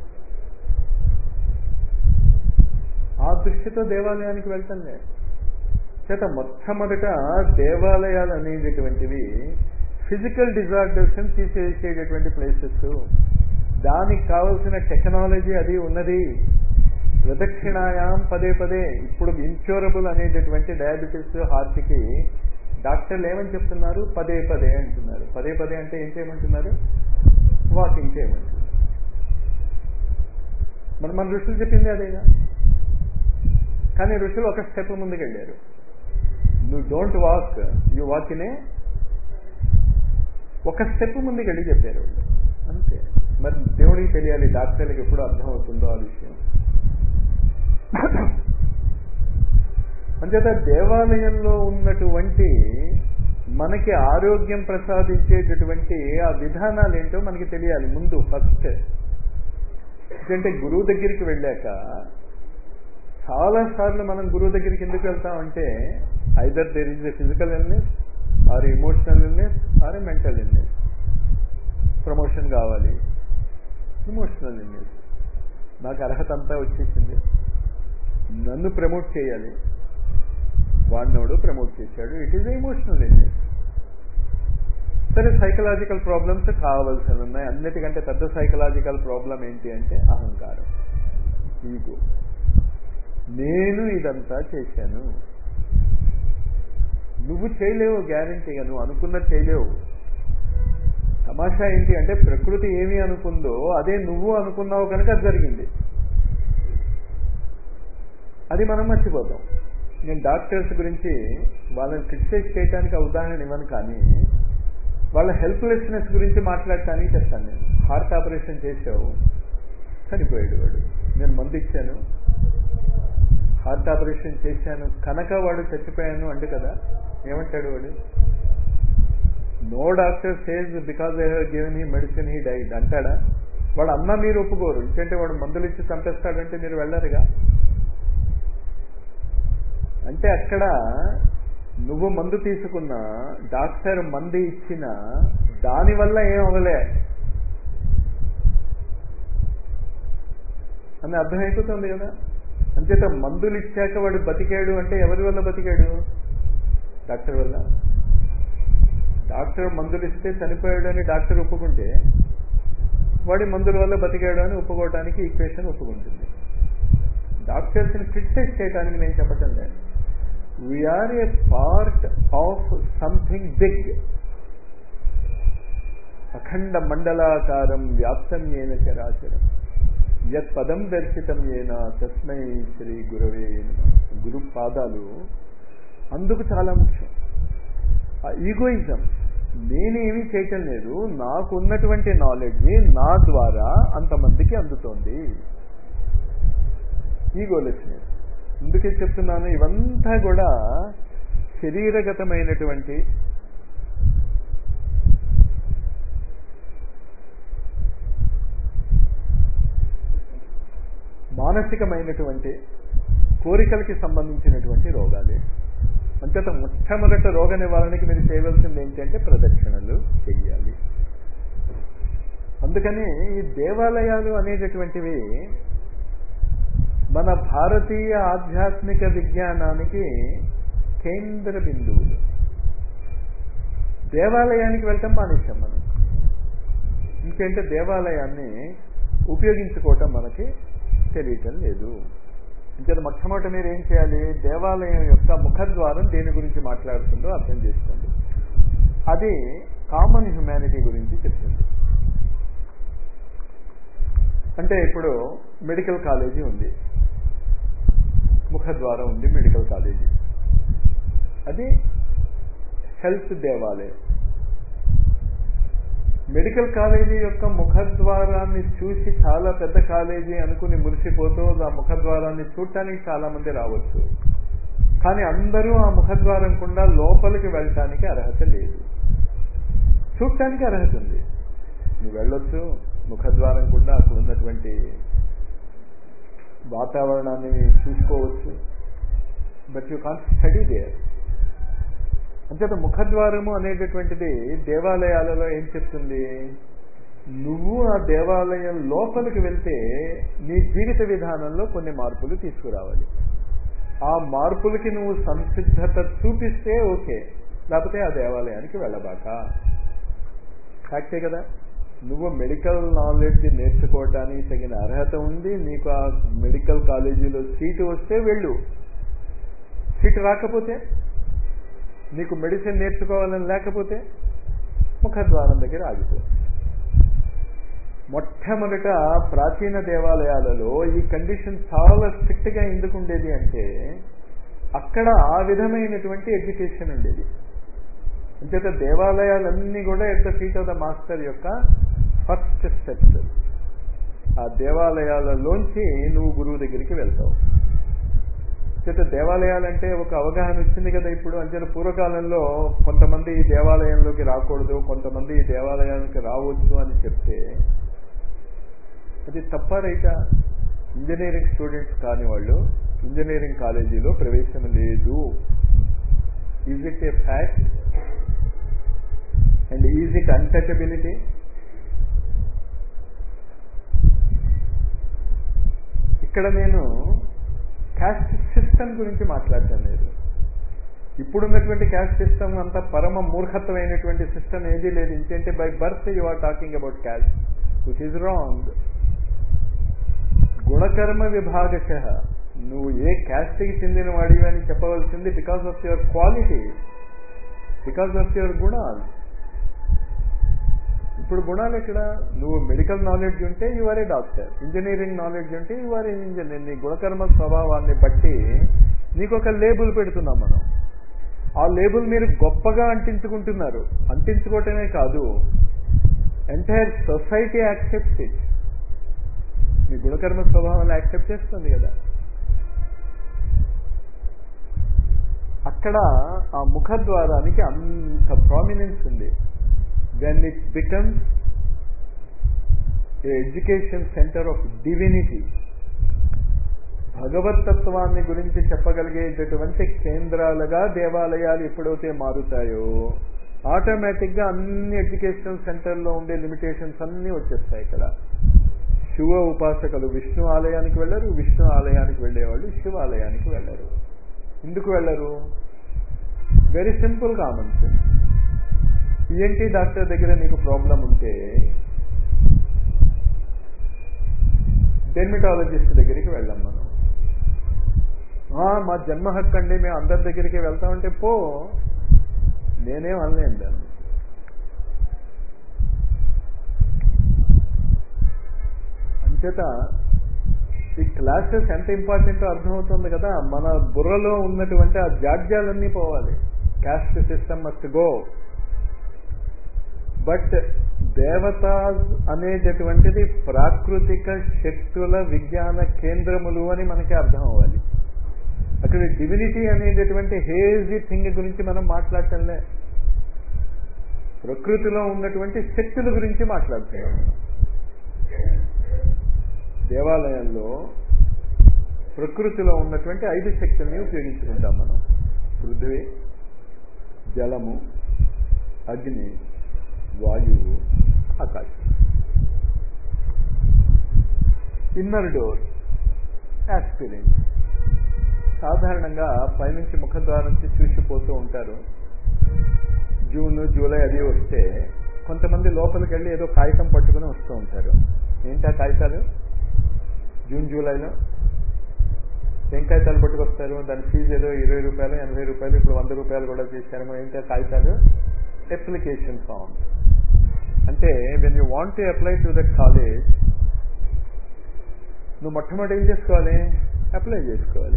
ఆ దృష్టితో దేవాలయానికి వెళ్తాంలే చేత మొట్టమొదట దేవాలయాలు అనేటటువంటివి ఫిజికల్ డిజార్డర్స్ తీసేసేటటువంటి ప్లేసెస్ దానికి కావలసిన టెక్నాలజీ అది ఉన్నది ప్రదక్షిణాయాం పదే పదే ఇప్పుడు ఇన్క్యూరబుల్ అనేటటువంటి డయాబెటీస్ హార్ట్కి డాక్టర్లు ఏమని చెప్తున్నారు పదే పదే అంటున్నారు పదే పదే అంటే ఏం చేయమంటున్నారు వాకింగ్ చేయమంటున్నారు మరి మన ఋషులు చెప్పింది అదేగా కానీ ఋషులు ఒక స్టెప్ ముందుకు వెళ్ళారు నువ్వు డోంట్ వాక్ యూ వాక్ ఇనే ఒక స్టెప్ ముందుకు వెళ్ళి చెప్పారు వాళ్ళు అంతే మరి దేవుడికి తెలియాలి డాక్టర్లకు ఎప్పుడు అర్థం అవుతుందో ఆ విషయం అంచేత దేవాలయంలో ఉన్నటువంటి మనకి ఆరోగ్యం ప్రసాదించేటటువంటి ఆ విధానాలు ఏంటో మనకి తెలియాలి ముందు ఫస్ట్ ఎందుకంటే గురువు దగ్గరికి వెళ్ళాక చాలా సార్లు మనం గురువు దగ్గరికి ఎందుకు వెళ్తామంటే either there is a physical illness or emotional illness or a mental illness promotion కావాలి ఇమోషనల్ ఇల్నెస్ నాకు అర్హత అంతా వచ్చేసింది నన్ను ప్రమోట్ చేయాలి వాడినోడు ప్రమోట్ చేశాడు ఇట్ ఈస్ ఎమోషనల్ ఇల్నెస్ సరే సైకలాజికల్ ప్రాబ్లమ్స్ కావాల్సి ఉన్నాయి అన్నిటికంటే పెద్ద సైకలాజికల్ ప్రాబ్లం ఏంటి అంటే అహంకారం ఈగో నేను ఇదంతా చేశాను నువ్వు చేయలేవు గ్యారంటీగా నువ్వు అనుకున్నది చేయలేవు తమాషా ఏంటి అంటే ప్రకృతి ఏమి అనుకుందో అదే నువ్వు అనుకున్నావు కనుక అది జరిగింది అది మనం మర్చిపోతాం నేను డాక్టర్స్ గురించి వాళ్ళని క్రిటిసైజ్ చేయడానికి ఆ ఉదాహరణ ఇవ్వను కానీ వాళ్ళ హెల్ప్లెస్నెస్ గురించి మాట్లాడటానికి చెప్తాను నేను హార్ట్ ఆపరేషన్ చేసావు చనిపోయాడు వాడు నేను మందు ఇచ్చాను హార్ట్ ఆపరేషన్ చేశాను కనుక వాడు చచ్చిపోయాను అండు కదా ఏమంటాడు వాడు no doctor says because I have given he medicine he died అంటాడా వాడు అన్నా మీరు ఒప్పుకోరు ఎందుకంటే వాడు మందులు ఇచ్చి చంపేస్తాడంటే మీరు వెళ్ళారుగా అంటే అక్కడ నువ్వు మందు తీసుకున్నా డాక్టర్ మందు ఇచ్చిన దానివల్ల ఏం అవ్వలే అని అర్థమైపోతుంది కదా అంచేత మందులు ఇచ్చాక వాడు బతికాడు అంటే ఎవరి వల్ల బతికాడు డాక్టర్ వల్ల డాక్టర్ మందులు ఇస్తే చనిపోయాడు అని డాక్టర్ ఒప్పుకుంటే వాడి మందుల వల్ల బతికాడు అని ఒప్పుకోవడానికి ఈక్వేషన్ ఒప్పుకుంటుంది డాక్టర్స్ని క్రిటిసైజ్ చేయడానికి నేను చెప్పటం లేదు we are a part of something big అఖండ మండలాకారం వ్యాప్తం ఏన చరాచరం యత్ పదం దర్శితం ఏన తస్మై శ్రీ గురవే గురు పాదాలు అందుకు చాలా ముఖ్యం ఆ ఈగోయిజం నేనేమీ చేయటం లేదు నాకున్నటువంటి నాలెడ్జ్ నా ద్వారా అంతమందికి అందుతోంది ఈగోలెస్నెస్ అందుకే చెప్తున్నాను ఇవంతా కూడా శరీరగతమైనటువంటి మానసికమైనటువంటి కోరికలకి సంబంధించినటువంటి రోగాలే అంచేత మొట్టమొదట రోగ నివారణకి మీరు చేయవలసింది ఏంటంటే ప్రదక్షిణలు చెయ్యాలి అందుకని ఈ దేవాలయాలు అనేటటువంటివి మన భారతీయ ఆధ్యాత్మిక విజ్ఞానానికి కేంద్ర బిందువులు దేవాలయానికి వెళ్ళటం మానేశాం మనం ఇంకేంటే దేవాలయాన్ని ఉపయోగించుకోవటం మనకి తెలియటం లేదు ఇంకా మొట్టమొదటి మీరు ఏం చేయాలి దేవాలయం యొక్క ముఖద్వారం దేని గురించి మాట్లాడుతుందో అర్థం చేసుకోండి అది కామన్ హ్యుమానిటీ గురించి చెప్తుంది అంటే ఇప్పుడు మెడికల్ కాలేజీ ఉంది ముఖద్వారం ఉంది మెడికల్ కాలేజీ అది హెల్త్ దేవాలయం మెడికల్ కాలేజీ యొక్క ముఖద్వారాన్ని చూసి చాలా పెద్ద కాలేజీ అనుకుని మురిసిపోతూ ఆ ముఖద్వారాన్ని చూడటానికి చాలా మంది రావచ్చు కానీ అందరూ ఆ ముఖద్వారం గుండా లోపలికి వెళ్ళటానికి అర్హత లేదు చూడటానికి అర్హత ఉంది నువ్వు వెళ్ళొచ్చు ముఖద్వారం గుండా అక్కడ ఉన్నటువంటి వాతావరణాన్ని చూసుకోవచ్చు but you can study there అంచేత ముఖద్వారము అనేటటువంటిది దేవాలయాలలో ఏం చెప్తుంది నువ్వు ఆ దేవాలయం లోపలికి వెళ్తే నీ జీవిత విధానంలో కొన్ని మార్పులు తీసుకురావాలి ఆ మార్పులకి నువ్వు సంసిద్ధత చూపిస్తే ఓకే లేకపోతే ఆ దేవాలయానికి వెళ్ళబాక ఫ్యాక్టే కదా నువ్వు మెడికల్ నాలెడ్జ్ నేర్చుకోవడానికి తగిన అర్హత ఉంది నీకు ఆ మెడికల్ కాలేజీలో సీటు వస్తే వెళ్ళు సీటు రాకపోతే నీకు మెడిసిన్ నేర్చుకోవాలని లేకపోతే ముఖద్వారం దగ్గర ఆగిపో మొట్టమొదట ప్రాచీన దేవాలయాలలో ఈ కండిషన్ చాలా స్ట్రిక్ట్ గా ఎందుకు ఉండేది అంటే అక్కడ ఆ విధమైనటువంటి ఎడ్యుకేషన్ ఉండేది అంచేత దేవాలయాలన్నీ కూడా at the feet of the master యొక్క ఫస్ట్ స్టెప్స్ ఆ దేవాలయాలలోంచి నువ్వు గురువు దగ్గరికి వెళ్తావు చేత దేవాలయాలంటే ఒక అవగాహన వచ్చింది కదా ఇప్పుడు అంచెల పూర్వకాలంలో కొంతమంది ఈ దేవాలయంలోకి రాకూడదు కొంతమంది ఈ దేవాలయానికి రావచ్చు అని చెప్తే అది తప్ప రైటా ఇంజనీరింగ్ స్టూడెంట్స్ కాని వాళ్ళు ఇంజనీరింగ్ కాలేజీలో ప్రవేశం లేదు is it a fact and is it untouchability ఇక్కడ నేను క్యాస్ట్ సిస్టమ్ గురించి మాట్లాడటం లేదు ఇప్పుడున్నటువంటి క్యాస్ట్ సిస్టమ్ అంతా పరమ మూర్ఖత్వమైనటువంటి సిస్టమ్ ఏదీ లేదు ఇంకేంటే by birth you are talking about caste which is wrong గుణకర్మ విభాగశ నువ్వు ఏ క్యాస్ట్కి చెందిన వాడివి అని చెప్పవలసింది because of your quality because of your గుణాలు ఇప్పుడు గుణాలు ఎక్కడ నువ్వు మెడికల్ నాలెడ్జ్ ఉంటే you are a doctor engineering knowledge ఉంటే యు ఆర్ ఏ ఇంజనీర్ నీ గుణకర్మ స్వభావాన్ని బట్టి నీకు ఒక లేబుల్ పెడుతున్నాం మనం ఆ లేబుల్ మీరు గొప్పగా అంటించుకుంటున్నారు అంటించుకోవటమే కాదు ఎంటైర్ సొసైటీ యాక్సెప్ట్స్ ఇట్ మీ గుణకర్మ స్వభావాన్ని యాక్సెప్ట్ చేస్తుంది కదా అక్కడ ఆ ముఖద్వారానికి అంత ప్రామినెన్స్ ఉంది then it becomes a education centre of divinity భగవతత్వాన్ని గురించి చెప్పగలిగేటటువంటి కేంద్రాలుగా దేవాలయాలు ఎప్పుడైతే మారుతాయో ఆటోమేటిక్గా అన్ని ఎడ్యుకేషనల్ సెంటర్లో ఉండే లిమిటేషన్స్ అన్నీ వచ్చేస్తాయి ఇక్కడ శివ ఉపాసకులు విష్ణు ఆలయానికి వెళ్ళరు విష్ణు ఆలయానికి వెళ్ళేవాళ్ళు శివ ఆలయానికి వెళ్ళరు ఎందుకు వెళ్ళరు very simple common sense ENT doctor దగ్గర నీకు ప్రాబ్లం ఉంటే డెర్మిటాలజిస్ట్ దగ్గరికి వెళ్ళాం మనం మా జన్మ హక్కు అండి మేము అందరి దగ్గరికి వెళ్తామంటే పో నేనేం అనలేను దాన్ని అంచేత ఈ క్లాసెస్ ఎంత ఇంపార్టెంటో అర్థమవుతుంది కదా మన బుర్రలో ఉన్నటువంటి ఆ జాడ్యాలన్నీ పోవాలి caste system must go but దేవతాస్ అనేటటువంటిది ప్రాకృతిక శక్తుల విజ్ఞాన కేంద్రములు అని మనకి అర్థం అవ్వాలి అక్కడ డివినిటీ అనేటటువంటి హేజీ థింగ్ గురించి మనం మాట్లాడటంలే ప్రకృతిలో ఉన్నటువంటి శక్తుల గురించి మాట్లాడుతున్నాం మనం దేవాలయంలో ప్రకృతిలో ఉన్నటువంటి ఐదు శక్తుల్ని ఉపయోగించుకుంటాం మనం పృథ్వీ జలము అగ్ని వాయువు ఆకాశం ఇన్నర్ డోర్ యాస్పిరెంట్ సాధారణంగా పైనుంచి ముఖద్వారం నుంచి చూసిపోతూ ఉంటారు జూన్ జూలై అది వస్తే కొంతమంది లోపలికి వెళ్ళి ఏదో కాగితం పట్టుకుని వస్తూ ఉంటారు ఏంటా కాగితాలు జూన్ జూలైలో ఏం కాగితాలు పట్టుకొస్తారు దాని ఫీజు ఏదో ఇరవై రూపాయలు ఎనభై రూపాయలు ఇప్పుడు వంద రూపాయలు కూడా చేశారు ఏంటో కాగితాలు అప్లికేషన్ ఫామ్ అంటే when you want to apply to that college నువ్వు మొట్టమొదటి ఏం చేసుకోవాలి అప్లై చేసుకోవాలి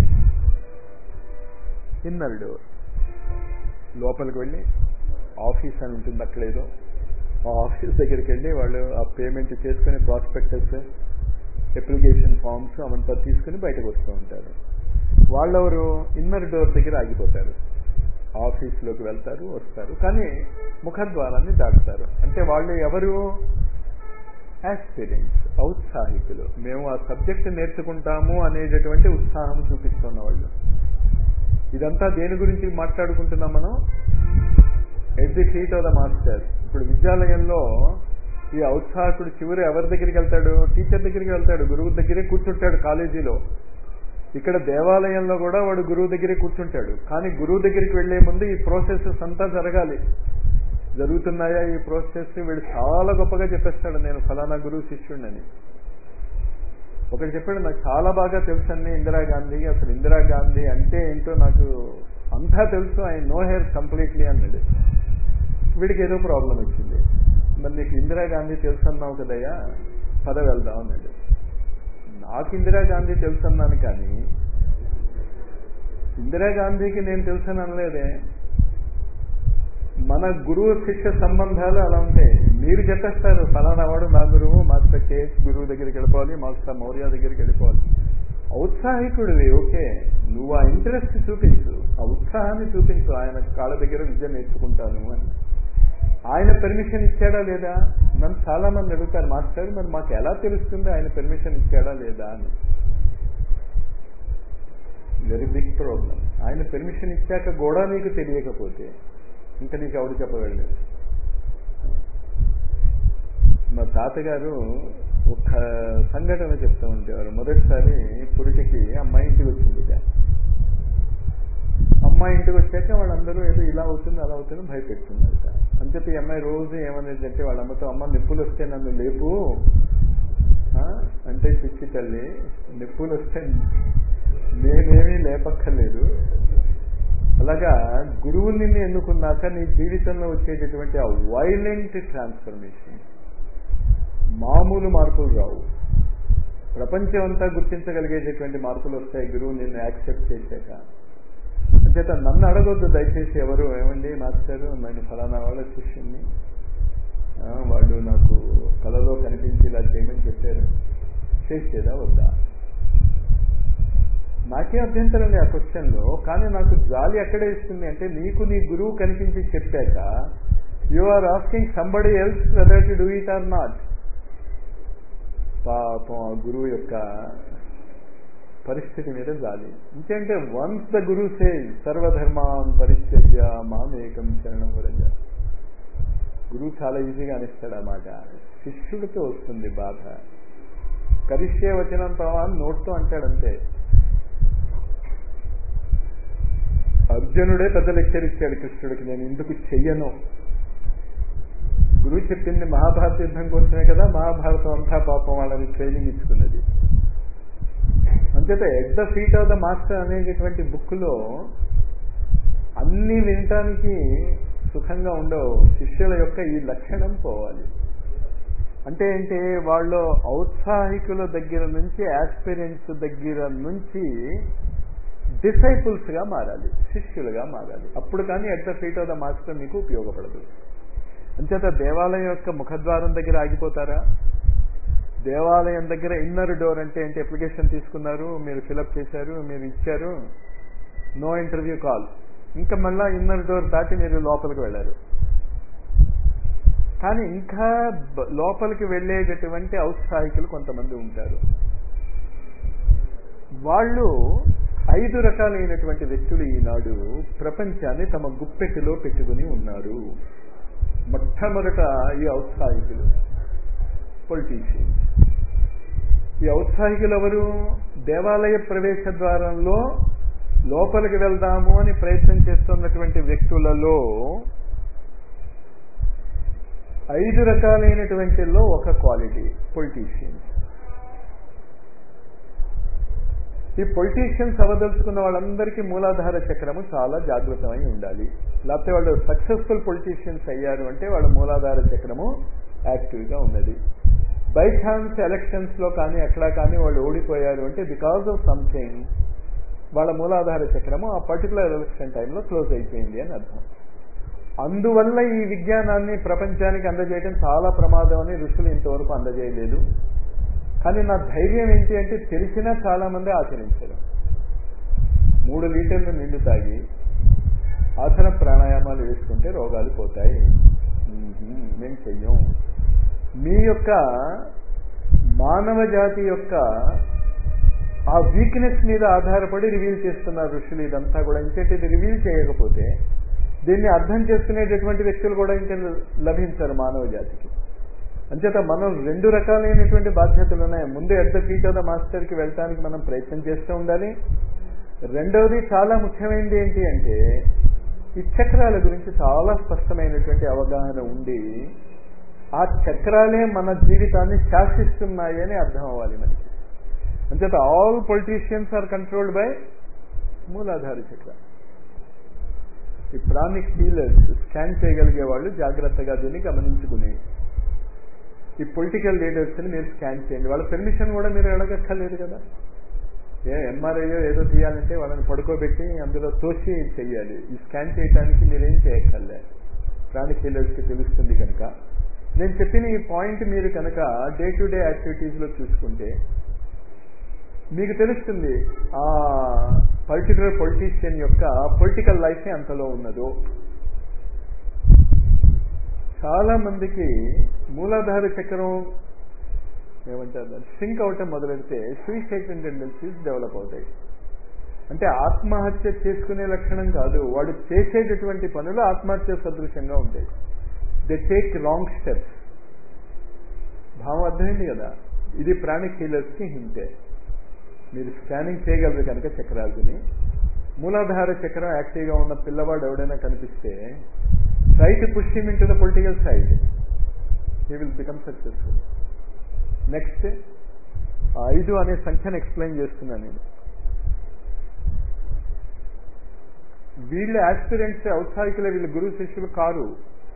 ఇన్నర్ డోర్ లోపలికి వెళ్ళి ఆఫీస్ అని ఉంటుంది అక్కడేదో ఆ ఆఫీస్ దగ్గరికి వెళ్ళి వాళ్ళు ఆ పేమెంట్ చేసుకుని ప్రాస్పెక్టస్ అప్లికేషన్ ఫామ్స్ అవంతా తీసుకుని బయటకు వస్తూ ఉంటారు వాళ్ళెవరు ఇన్నర్ డోర్ దగ్గర ఆగిపోతారు ఆఫీస్లోకి వెళ్తారు వస్తారు కానీ ముఖద్వారాన్ని దాటుతారు అంటే వాళ్ళు ఎవరు యాస్పిరెంట్స్ ఔత్సాహికులు మేము ఆ సబ్జెక్ట్ నేర్చుకుంటాము అనేటటువంటి ఉత్సాహం చూపిస్తున్న వాళ్ళు ఇదంతా దేని గురించి మాట్లాడుకుంటున్నాం మనం at the feet of the master ఇప్పుడు విద్యాలయంలో ఈ ఔత్సాహకుడు చివరి ఎవరి దగ్గరికి వెళ్తాడు టీచర్ దగ్గరికి వెళ్తాడు గురువు దగ్గరే కూర్చుంటాడు కాలేజీలో ఇక్కడ దేవాలయంలో కూడా వాడు గురువు దగ్గరే కూర్చుంటాడు కానీ గురువు దగ్గరికి వెళ్లే ముందు ఈ ప్రాసెసెస్ అంతా జరగాలి జరుగుతున్నాయా ఈ ప్రాసెస్ వీడు చాలా గొప్పగా చెప్పేస్తాడు నేను ఫలానా గురువు శిష్యుడిని ఒకటి చెప్పాడు నాకు చాలా బాగా తెలుసు అన్ని ఇందిరాగాంధీ అసలు ఇందిరాగాంధీ అంటే ఏంటో నాకు అంతా తెలుసు ఐ నో హెయిర్ కంప్లీట్లీ అన్నాడు వీడికి ఏదో ప్రాబ్లం వచ్చింది మరి నీకు ఇందిరాగాంధీ తెలుసు అన్నావు కదయ్యా పద వెళ్దాం అన్నాడు నాకు ఇందిరాగాంధీ తెలుసు అన్నాను కానీ ఇందిరాగాంధీకి నేను తెలుసు అని అనలేదే మన గురువు శిష్య సంబంధాలు అలా ఉంటాయి మీరు చెప్పేస్తారు ఫలానా వాడు నా గురువు మాస్టర్ కేఎస్ గురువు దగ్గరికి వెళ్ళిపోవాలి మాస్టర్ మౌర్య దగ్గరికి వెళ్ళిపోవాలి ఔత్సాహికుడివి ఓకే నువ్వు ఆ ఇంట్రెస్ట్ చూపించు ఆ ఉత్సాహాన్ని చూపించు ఆయన కాళ్ళ దగ్గర విద్య నేర్చుకుంటాను అని ఆయన పెర్మిషన్ ఇచ్చాడా లేదా నన్ను చాలా మంది అడుగుతారు మాస్టర్ మరి మాకు ఎలా తెలుస్తుంది ఆయన పెర్మిషన్ ఇచ్చాడా లేదా అని వెరీ బిగ్ ప్రాబ్లం ఆయన పెర్మిషన్ ఇచ్చాక కూడా నీకు తెలియకపోతే ఇంకా నీకు ఎవడు చెప్పగలడు మా తాతగారు ఒక సంఘటన చెప్తూ ఉండేవారు మొదటిసారి పురుటికి అమ్మాయి ఇంటికి వచ్చింది ఇక. అమ్మాయి ఇంటికి వచ్చాక వాళ్ళందరూ ఏదో ఇలా అవుతుంది అలా అవుతుంది భయపెడుతున్నారు అని చెప్పి ఈ అమ్మాయి రోజు ఏమనేది అంటే వాళ్ళ అమ్మతో అమ్మ నిప్పులు వస్తే నన్ను లేపు ఆ, అంటే పిచ్చి తల్లి నిప్పులు వస్తే నేనేమీ లేపక్కర్లేదు అలాగా గురువు నిన్ను ఎన్నుకున్నాక నీ జీవితంలో వచ్చేటటువంటి ఆ వైలెంట్ ట్రాన్స్ఫర్మేషన్ మామూలు మార్పులు రావు ప్రపంచం అంతా గుర్తించగలిగేటటువంటి మార్పులు వస్తాయి గురువు నిన్ను యాక్సెప్ట్ చేశాక అంచేత నన్ను అడగొద్దు దయచేసి ఎవరు ఏమండి మాస్టారు నేను ఫలానా వాళ్ళ శిష్యుణ్ణి ఆ, వాళ్ళు నాకు కళలో కనిపించి ఇలా చేయమని చెప్పారు చేసేదా వద్దా నాకే అభ్యంతరం లేదు ఆ క్వశ్చన్లో కానీ నాకు జాలి ఎక్కడే ఇస్తుంది అంటే నీకు నీ గురువు కనిపించి చెప్పాక you are asking somebody else whether to do it or not పాపం ఆ గురువు యొక్క పరిస్థితి మీద జాలి ఇంకేంటే వన్స్ ద గురు సే సర్వధర్మాన్ పరిత్యజ్య మామేకం శరణం వరజ గురువు చాలా ఈజీగా అనిస్తాడు అన్నమాట శిష్యుడితో వస్తుంది బాధ కరిష్యే వచనం ప్రవాహం నోట్తో అంటాడంతే అర్జునుడే పెద్ద లెక్చర్ ఇచ్చాడు కృష్ణుడికి నేను ఇందుకు చెయ్యను గురువు చెప్పింది మహాభారత యుద్ధం కోసమే కదా మహాభారతం అంతా పాపం వాళ్ళని ట్రైనింగ్ ఇచ్చుకున్నది అంచేత at the feet of the master అనేటటువంటి బుక్లో అన్ని వినటానికి సుఖంగా ఉండవు శిష్యుల యొక్క ఈ లక్షణం పోవాలి అంటే ఏంటి వాళ్ళు ఔత్సాహికుల దగ్గర నుంచి ఆస్పిరెంట్స్ దగ్గర నుంచి డిసైపుల్స్ గా మారాలి శిష్యులుగా మారాలి అప్పుడు కానీ at the feet of the master మీకు ఉపయోగపడదు అంచేత దేవాలయం యొక్క ముఖద్వారం దగ్గర ఆగిపోతారా దేవాలయం దగ్గర ఇన్నర్ డోర్ అంటే ఏంటి అప్లికేషన్ తీసుకున్నారు మీరు ఫిలప్ చేశారు మీరు ఇచ్చారు నో ఇంటర్వ్యూ కాల్ ఇంకా మళ్ళా ఇన్నర్ డోర్ దాటి మీరు లోపలికి వెళ్ళారు కానీ ఇంకా బ- లోపలికి వెళ్ళేటటువంటి ఔత్సాహికులు కొంతమంది ఉంటారు వాళ్ళు ఐదు రకాలైనటువంటి వ్యక్తులు ఈనాడు ప్రపంచాన్ని తమ గుప్పెట్టులో పెట్టుకుని ఉన్నారు మొట్టమొదట ఈ ఔత్సాహికులు పొలిటీషియన్స్ ఈ ఔత్సాహికులు ఎవరు దేవాలయ ప్రవేశ ద్వారంలో లోపలికి వెళ్దాము అని ప్రయత్నం చేస్తున్నటువంటి వ్యక్తులలో ఐదు రకాలైనటువంటిలో ఒక క్వాలిటీ పొలిటీషియన్స్ ఈ పొలిటీషియన్స్ అవదలుచుకున్న వాళ్ళందరికీ మూలాధార చక్రము చాలా జాగృతమై ఉండాలి లేకపోతే వాళ్ళు సక్సెస్ఫుల్ పొలిటీషియన్స్ అయ్యారు అంటే వాళ్ళ మూలాధార చక్రము యాక్టివ్గా ఉన్నది బై ఛాన్స్ ఎలక్షన్స్ లో కానీ ఎక్కడా కానీ వాళ్ళు ఓడిపోయారు అంటే బికాస్ ఆఫ్ సంథింగ్ వాళ్ళ మూలాధార చక్రము ఆ పర్టికులర్ ఎలక్షన్ టైంలో క్లోజ్ అయిపోయింది అని అర్థం అందువల్ల ఈ విజ్ఞానాన్ని ప్రపంచానికి అందజేయడం చాలా ప్రమాదం అని ఋషులు ఇంతవరకు అందజేయలేదు కానీ నా ధైర్యం ఏంటి అంటే తెలిసినా చాలా మంది ఆచరించరు మూడు లీటర్లు నీళ్లు తాగి ఆసన ప్రాణాయామాలు వేసుకుంటే రోగాలు పోతాయి మ్మ్హ్మ్, మేము చెయ్యం మీ యొక్క మానవ జాతి యొక్క ఆ వీక్నెస్ మీద ఆధారపడి రివీల్ చేస్తున్నారు ఋషులు ఇదంతా కూడా ఇంకేంటి ఇది రివీల్ చేయకపోతే దీన్ని అర్థం చేసుకునేటటువంటి వ్యక్తులు కూడా ఇంకా లభించరు మానవ జాతికి అంచేత మనం రెండు రకాలైనటువంటి బాధ్యతలు ఉన్నాయి ముందు at the feet of the మాస్టర్కి వెళ్ళటానికి మనం ప్రయత్నం చేస్తూ ఉండాలి రెండవది చాలా ముఖ్యమైనది ఏంటి అంటే ఈ చక్రాల గురించి చాలా స్పష్టమైనటువంటి అవగాహన ఉండి ఆ చక్రాలే మన జీవితాన్ని శాసిస్తున్నాయి అని అర్థం అవ్వాలి మనకి అంచేత all politicians are controlled by muladhara chakra ఈ ప్రామిక్ హీలర్స్ స్కాన్ చేయగలిగే వాళ్ళు జాగ్రత్తగా దీన్ని గమనించుకుని ఈ పొలిటికల్ లీడర్స్ని మీరు స్కాన్ చేయండి వాళ్ళ పెర్మిషన్ కూడా మీరు అడగక్కర్లేదు కదా ఏ ఎంఆర్ఐయో ఏదో తీయాలంటే వాళ్ళని పడుకోబెట్టి అందులో తోసి చెయ్యాలి ఈ స్కాన్ చేయడానికి మీరేం చేయక్కర్లే ప్రాణిక్ హీలర్స్కి తెలుస్తుంది కనుక నేను చెప్పిన ఈ పాయింట్ మీరు కనుక డే టు డే యాక్టివిటీస్లో చూసుకుంటే మీకు తెలుస్తుంది ఆ పర్టికులర్ పొలిటీషియన్ యొక్క పొలిటికల్ లైఫ్ ఎంతలో ఉన్నదో చాలా మందికి మూలాధార చక్రం ఏమంటారు దాన్ని సింక్ అవటం మొదలెడితే సూసైడ్ టెండెన్సీస్ డెవలప్ అవుతాయి అంటే ఆత్మహత్య చేసుకునే లక్షణం కాదు వాడు చేసేటటువంటి పనులు ఆత్మహత్య సదృశంగా ఉంటాయి దే టేక్ రాంగ్ స్టెప్స్ భావం అర్థమైంది కదా ఇది ప్రాణిక్ హీలర్స్కి హింటే మీరు స్కానింగ్ చేయగలరు కనుక చక్రాలని మూలాధార చక్రం యాక్టివ్గా ఉన్న పిల్లవాడు ఎవడైనా కనిపిస్తే try to push him in to the political side he will become successful next ఐదు అనే సంఖ్యను ఎక్స్ప్లెయిన్ చేస్తున్నాను నేను వీళ్ళ ఆస్పిరెంట్స్ ఔత్సాహికులే వీళ్ళ గురువు శిష్యులు కారు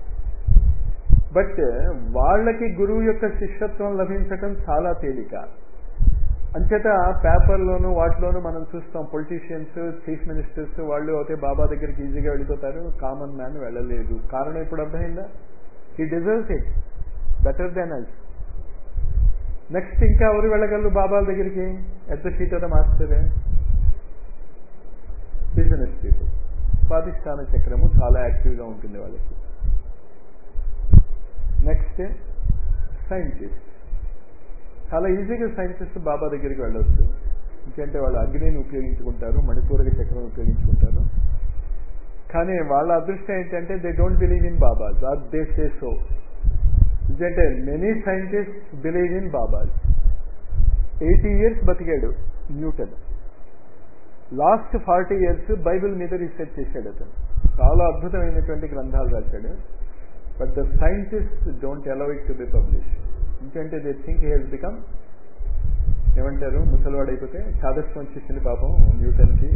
బట్ వాళ్ళకి గురువు యొక్క శిష్యత్వం లభించటం చాలా తేలిక అంచేత పేపర్లోను వాటిలోనూ మనం చూస్తాం పొలిటీషియన్స్ చీఫ్ మినిస్టర్స్ వాళ్ళు అయితే బాబా దగ్గరికి ఈజీగా వెళ్ళిపోతారు కామన్ మ్యాన్ వెళ్ళలేదు కారణం ఇప్పుడు అర్థమైందా he deserves it better than us next ఇంకా ఎవరు వెళ్ళగలరు బాబాల దగ్గరికి at the feet of the master business people స్వాధిష్టాన చక్రము చాలా యాక్టివ్గా ఉంటుంది వాళ్ళకి నెక్స్ట్ సైంటిస్ట్ చాలా ఈజీగా సైంటిస్ట్ బాబా దగ్గరికి వెళ్ళవచ్చు ఎందుకంటే వాళ్ళు అగ్నిని ఉపయోగించుకుంటారు మణిపూరక చక్రం ఉపయోగించుకుంటారు కానీ వాళ్ళ అదృష్టం ఏంటంటే they don't believe in babas or they say so ఎందుకంటే many scientist believe in babas eighty years బతికాడు Newton last forty years Bible మీద రీసెర్చ్ చేశాడు అతను చాలా అద్భుతమైనటువంటి గ్రంథాలు రాశాడు but the scientist don't allow it to be publish ఎందుకంటే they think he he's become ఏమంటారు ముసలివాడైపోతే చాదస్వం వచ్చేసింది పాపం న్యూటన్కి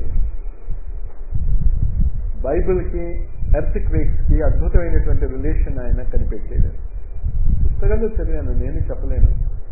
బైబిల్కి ఎర్త్ క్వేక్స్కి అద్భుతమైనటువంటి రిలేషన్ ఆయన కనిపెట్టాడు పుస్తకాలు చదివాను నేను చెప్పలేను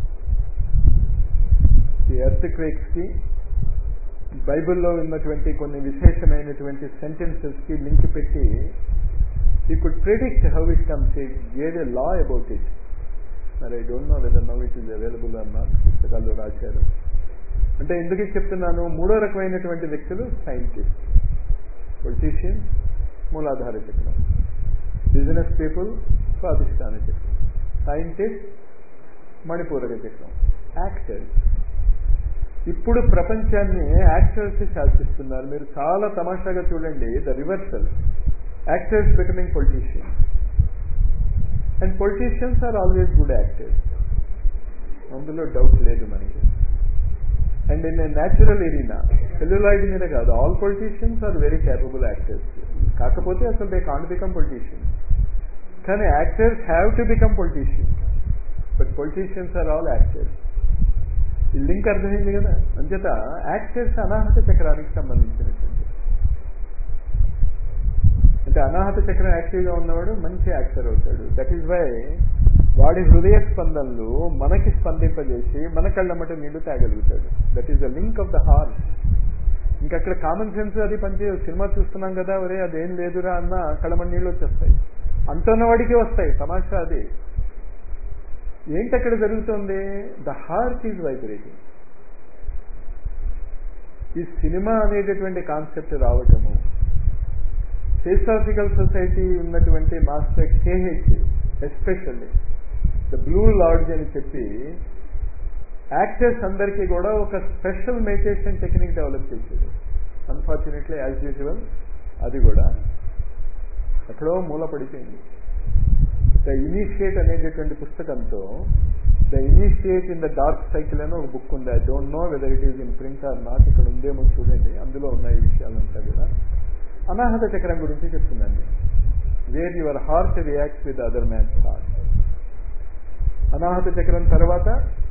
ఈ ఎర్త్ క్వేక్స్కి బైబిల్లో ఉన్నటువంటి కొన్ని విశేషమైనటువంటి సెంటెన్సెస్కి లింక్ పెట్టి he could predict how it comes he gave a law about it మరి I don't know whether now it is available అన్న పుస్తకాల్లో రాశారు అంటే ఎందుకు చెప్తున్నాను మూడో రకమైనటువంటి వ్యక్తులు సైంటిస్ట్ పొలిటీషియన్ మూలాధార చక్రం బిజినెస్ పీపుల్ స్వాధిష్టాన చక్రం సైంటిస్ట్ మణిపూరక చక్రం యాక్టర్స్ ఇప్పుడు ప్రపంచాన్ని యాక్టర్స్ శాసిస్తున్నారు మీరు చాలా తమాషాగా చూడండి the reversal actors becoming politicians and politicians are always good actors అందులో డౌట్ లేదు మనకి and in natural arena celluloid మీద కాదు all politicians are very capable actors కాకపోతే అసలు దే కాంట్ బికమ్ పొలిటీషియన్స్ కానీ actors have to become politicians but politicians are all actors ఈ లింక్ అర్థమైంది కదా అంచేత యాక్టర్స్ అనాహత చక్రానికి సంబంధించినటువంటి అంటే అనాహత చక్రం యాక్టివ్గా ఉన్నవాడు మంచి యాక్టర్ అవుతాడు దట్ ఈస్ వై వాడి హృదయ స్పందనలు మనకి స్పందింపజేసి మన కళ్ళమ్మట నీళ్లు తాగలుగుతాడు that is the link of the heart ఇంకా అక్కడ కామన్ సెన్స్ అది పనిచేయ సినిమా చూస్తున్నాం కదా ఒరే అదేం లేదురా అన్న కళ్ళమ నీళ్ళు వచ్చేస్తాయి అంటున్న వాడికి వస్తాయి తమాషా అది ఏంటి అక్కడ జరుగుతుంది ద హార్ట్ ఈజ్ వైబ్రేటింగ్ ఈ సినిమా అనేటటువంటి కాన్సెప్ట్ రావటము థియోసాఫికల్ సొసైటీ ఉన్నటువంటి master KH especially the blue lodge అని చెప్పి యాక్టర్స్ అందరికీ కూడా ఒక స్పెషల్ మెడిటేషన్ టెక్నిక్ డెవలప్ చేశాడు అన్ఫార్చునేట్లీ యాజ్ యూజువల్ అది కూడా ఎక్కడో మూలపడిపోయింది ద ఇనిషియేట్ అనేటటువంటి పుస్తకంతో the initiate in the dark cycle అని ఒక బుక్ ఉంది I don't know whether it is in print or not ఇక్కడ ఉందేమో చూడండి అందులో ఉన్నాయి ఈ విషయాలంతా కూడా అనాహత చక్రం గురించి చెప్తుందండి where your heart reacts with other man's heart అనాహత చక్రం తర్వాత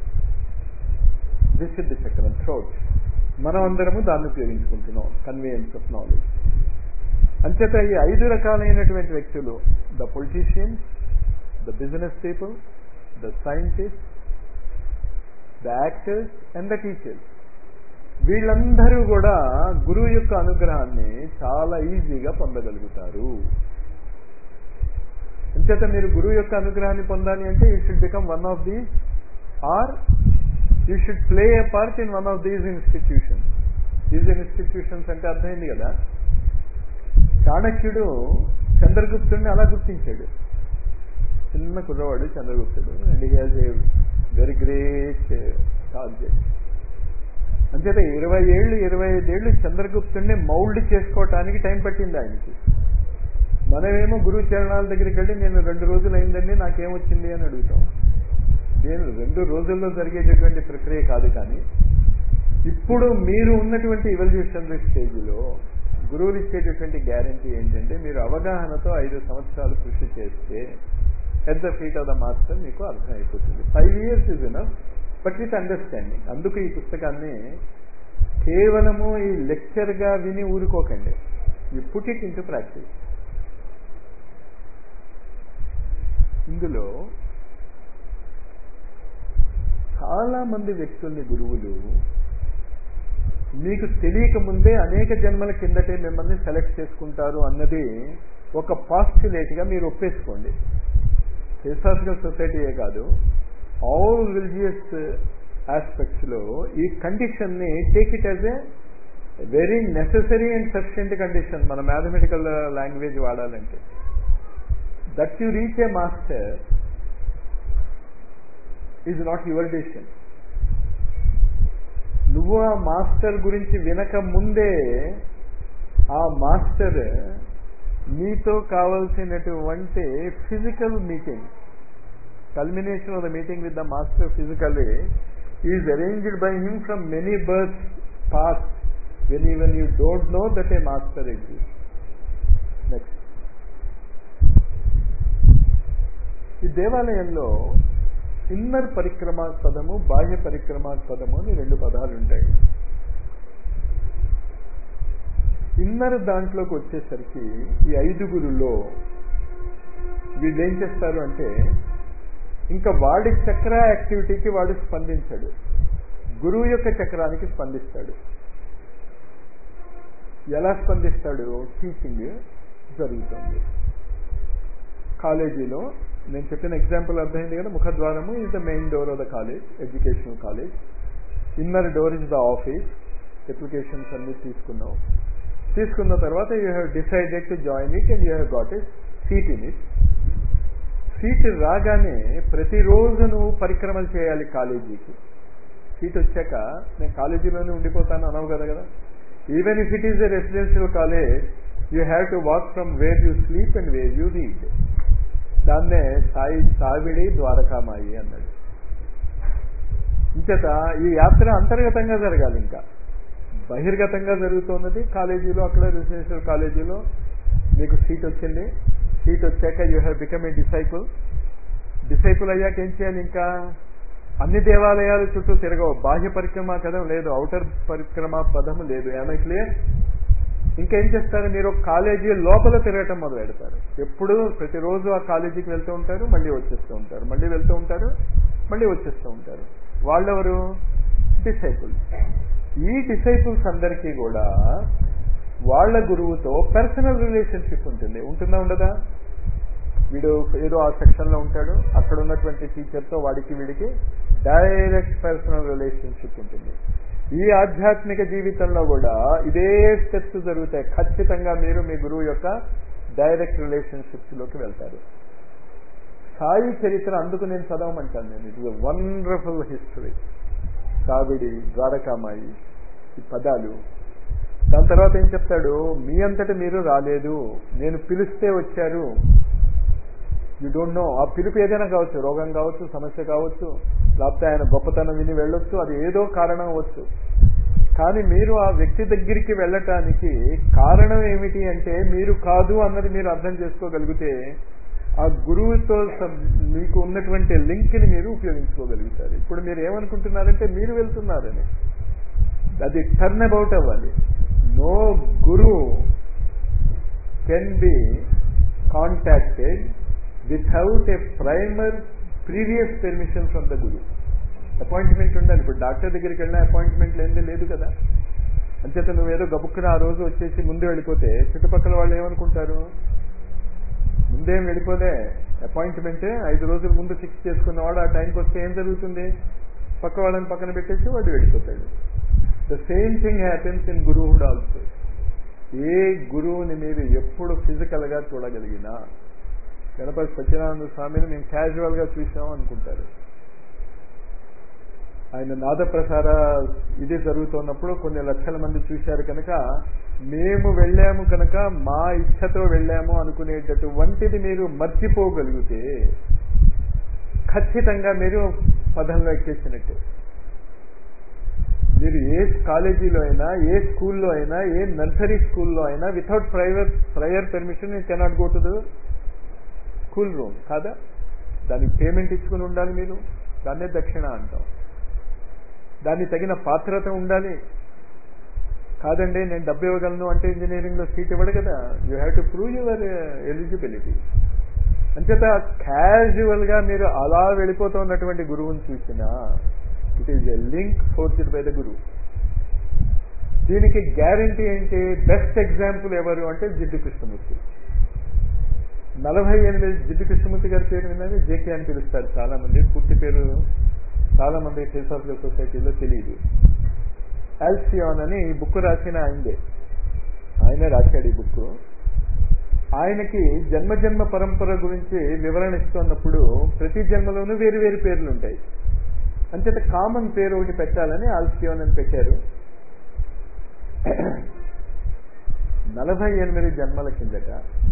విశుద్ధ చక్రం థ్రోట్ మనం అందరము దాన్ని ఉపయోగించుకుంటున్నాం కన్వీనియన్స్ ఆఫ్ నాలెడ్జ్ అంచేత ఈ ఐదు రకాలైనటువంటి వ్యక్తులు the politicians the business people the scientist the actors and the teachers వీళ్ళందరూ కూడా గురువు యొక్క అనుగ్రహాన్ని చాలా ఈజీగా పొందగలుగుతారు అంచేత మీరు గురువు యొక్క అనుగ్రహాన్ని పొందాలి అంటే you should become one of the or you should play a part in one of these institutions these institutions అంటే అర్థమైంది కదా చాణక్యుడు చంద్రగుప్తుడిని అలా గుర్తించాడు చిన్న కుర్రవాడు చంద్రగుప్తుడు and he has a very great target అంచేత ఇరవై ఏళ్ళు ఇరవై ఐదేళ్లు చంద్రగుప్తుడిని మౌల్డ్ చేసుకోవటానికి టైం పట్టింది ఆయనకి మనమేమో గురువు చరణాల దగ్గరికి వెళ్ళి నేను రెండు రోజులు అయిందండి నాకేమొచ్చింది అని అడుగుతాం నేను రెండు రోజుల్లో జరిగేటటువంటి ప్రక్రియ కాదు కానీ ఇప్పుడు మీరు ఉన్నటువంటి ఇవల్యూషనరీ స్టేజ్లో గురువులు ఇచ్చేటటువంటి గ్యారంటీ ఏంటంటే మీరు అవగాహనతో ఐదు సంవత్సరాలు కృషి చేస్తే at the feet of the master మీకు అర్థమైపోతుంది five years is enough but with understanding అందుకు ఈ పుస్తకాన్ని కేవలము ఈ లెక్చర్గా విని ఊరుకోకండి you put it into practice ఇందులో చాలా మంది వ్యక్తుల్ని గురువులు మీకు తెలియక ముందే అనేక జన్మల కిందటే మిమ్మల్ని సెలెక్ట్ చేసుకుంటారు అన్నది ఒక పాస్టులేట్ గా మీరు ఒప్పేసుకోండి హిస్టారికల్ సొసైటీయే కాదు ఆల్ రిలీజియస్ ఆస్పెక్ట్స్ లో ఈ కండిషన్ ని take it as a very necessary and sufficient condition మన మ్యాథమెటికల్ లాంగ్వేజ్ వాడాలంటే that you reach a master is not your decision నువ్వు ఆ మాస్టర్ గురించి వినక ముందే ఆ మాస్టర్ నీతో కావలసినటువంటి physical meeting culmination of the meeting with the master physically is arranged by him from many births past when even you don't know that a master exist next ఈ దేవాలయంలో ఇన్నర్ పరిక్రమాస్పదము బాహ్య పరిక్రమాస్పదము అని రెండు పదాలు ఉంటాయి ఇన్నర్ దాంట్లోకి వచ్చేసరికి ఈ ఐదుగురులో వీళ్ళు ఏం చేస్తారు అంటే ఇంకా వాడి చక్ర యాక్టివిటీకి వాడు స్పందించడు గురువు యొక్క చక్రానికి స్పందిస్తాడు ఎలా స్పందిస్తాడు టీచింగ్ జరుగుతుంది కాలేజీలో నేను చెప్పిన ఎగ్జాంపుల్ అర్థమైంది కదా ముఖద్వారము is the main door of the college educational college inner door is the office applications అన్ని తీసుకున్నావు తీసుకున్న తర్వాత you have decided to join it and you have got it seat in it seat రాగానే ప్రతిరోజు నువ్వు పరిక్రమలు చేయాలి కాలేజీకి సీట్ వచ్చాక నేను కాలేజీలోనే ఉండిపోతాను అనవు కదా కదా even if it is a residential college you have to walk from where you sleep and where you read దాన్నే సాయి సావిడి ద్వారకామాయి అన్నాడు ఇంచేత ఈ యాత్ర అంతర్గతంగా జరగాలి ఇంకా బహిర్గతంగా జరుగుతున్నది కాలేజీలో అక్కడ రెసిడెన్షియల్ కాలేజీలో మీకు సీట్ వచ్చింది సీట్ వచ్చాక you have become a disciple disciple అయ్యాక ఏం చేయాలి ఇంకా అన్ని దేవాలయాలు చుట్టూ తిరగవు బాహ్య పరిక్రమ పదం లేదు ఔటర్ పరిక్రమ పదము లేదు ఏమై క్లియర్ ఇంకేం చేస్తారు మీరు కాలేజీ లోపల తిరగటం మొదలు పెడతారు ఎప్పుడు ప్రతిరోజు ఆ కాలేజీకి వెళ్తూ ఉంటారు మళ్ళీ వచ్చేస్తూ ఉంటారు మళ్ళీ వెళ్తూ ఉంటారు మళ్ళీ వచ్చేస్తూ ఉంటారు వాళ్ళెవరు డిసైపుల్స్ ఈ డిసైపుల్స్ అందరికీ కూడా వాళ్ళ గురువుతో పర్సనల్ రిలేషన్షిప్ ఉంటుంది ఉంటుందా ఉండదా వీడు ఏదో ఆ సెక్షన్ లో ఉంటాడు అక్కడ ఉన్నటువంటి టీచర్తో వాడికి వీడికి డైరెక్ట్ పర్సనల్ రిలేషన్షిప్ ఉంటుంది ఈ ఆధ్యాత్మిక జీవితంలో కూడా ఇదే స్టెప్స్ జరుగుతాయి ఖచ్చితంగా మీరు మీ గురువు యొక్క డైరెక్ట్ రిలేషన్షిప్స్ లోకి వెళ్తారు సాయి చరిత్ర అందుకు నేను చదవమంటాను నేను ఇట్ ఇస్ వండర్ఫుల్ హిస్టరీ సావిడి ద్వారకామాయి ఈ పదాలు దాని తర్వాత ఏం చెప్తాడు మీ అంతట మీరు రాలేదు నేను పిలిస్తే వచ్చారు యూ డోంట్ నో ఆ పిలుపు ఏదైనా కావచ్చు రోగం కావచ్చు సమస్య కావచ్చు లేకపోతే ఆయన గొప్పతనం విని వెళ్ళొచ్చు అది ఏదో కారణం అవ్వచ్చు కానీ మీరు ఆ వ్యక్తి దగ్గరికి వెళ్ళటానికి కారణం ఏమిటి అంటే మీరు కాదు అన్నది మీరు అర్థం చేసుకోగలిగితే ఆ గురువుతో మీకు ఉన్నటువంటి లింక్ ని మీరు ఉపయోగించుకోగలుగుతారు ఇప్పుడు మీరు ఏమనుకుంటున్నారంటే మీరు వెళ్తున్నారని అది టర్న్ అబౌట్ అవ్వాలి no guru can be contacted without a primer previous permission from the guru appointment ఉండాలి ఇప్పుడు డాక్టర్ దగ్గరికి వెళ్ళిన అపాయింట్మెంట్ లేనిదే లేదు కదా అంచేత నువ్వేదో గబుక్కున ఆ రోజు వచ్చేసి ముందు వెళ్ళిపోతే చుట్టుపక్కల వాళ్ళు ఏమనుకుంటారు ముందేం వెళ్ళిపోలే అపాయింట్మెంట్ ఐదు రోజుల ముందు ఫిక్స్ చేసుకున్నవాడు ఆ టైంకి వస్తే ఏం జరుగుతుంది పక్క వాళ్ళని పక్కన పెట్టేసి వాడు వెళ్ళిపోతాడు the same thing happens in గురువుడ్ ఆల్సో ఏ గురువుని మీరు ఎప్పుడు ఫిజికల్ గా చూడగలిగినా గణపతి సత్యనారాయణ స్వామిని మేము క్యాజువల్ గా చూసాం అనుకుంటారు ఆయన నాదప్రసార ఇది జరుగుతున్నప్పుడు కొన్ని లక్షల మంది చూశారు కనుక మేము వెళ్ళాము కనుక మా ఇచ్ఛతో వెళ్ళాము అనుకునేటటువంటిది మీరు మర్చిపోగలిగితే ఖచ్చితంగా మీరు పదంలో ఎక్కేసినట్టే మీరు ఏ కాలేజీలో అయినా ఏ స్కూల్లో అయినా ఏ నర్సరీ స్కూల్లో అయినా without private prior permission you cannot go to the school room కాదా దానికి పేమెంట్ ఇచ్చుకుని ఉండాలి మీరు దాన్నే దక్షిణ అంటాం దాన్ని తగిన పాత్రత ఉండాలి కాదండి నేను డబ్బు ఇవ్వగలను అంటే ఇంజనీరింగ్ లో సీట్ ఇవ్వడు కదా you have to prove your eligibility అంచేత క్యాజువల్ గా మీరు అలా వెళ్ళిపోతున్నటువంటి గురువుని చూసినా it is a link forced by the గురువు దీనికి గ్యారంటీ ఏంటి బెస్ట్ ఎగ్జాంపుల్ ఎవరు అంటే జిడ్డు కృష్ణమూర్తి నలభై ఎనిమిది జిడ్డు కృష్ణమూర్తి గారి పేరు విన్నది జేకే అని పిలుస్తారు చాలా మంది పూర్తి పేరు చాలా మంది ఫిలసాఫికల్ సొసైటీలో తెలియదు ఆల్సియాన్ అని బుక్ రాసిన ఆయనదే ఆయనే రాశాడు ఈ బుక్ ఆయనకి జన్మ జన్మ పరంపర గురించి వివరణ ఇస్తున్నప్పుడు ప్రతి జన్మలోనూ వేరు వేరు పేర్లు ఉంటాయి అంచేత కామన్ పేరు ఒకటి పెట్టాలని ఆల్సియోన్ అని పెట్టారు నలభై ఎనిమిది జన్మల కిందట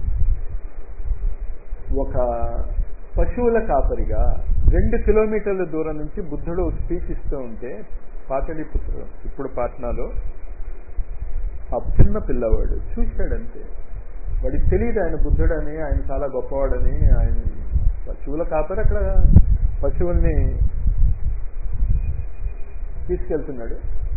ఒక పశువుల కాపరిగా రెండు కిలోమీటర్ల దూరం నుంచి బుద్ధుడు స్పీచ్ ఇస్తూ ఉంటే పాటలీపుత్రం ఇప్పుడు పాట్నాలో ఆ చిన్న పిల్లవాడు చూశాడంతే వాడికి తెలియదు ఆయన బుద్ధుడని ఆయన చాలా గొప్పవాడని ఆయన పశువుల కాపరి అక్కడ పశువుల్ని తీసుకెళ్తున్నాడు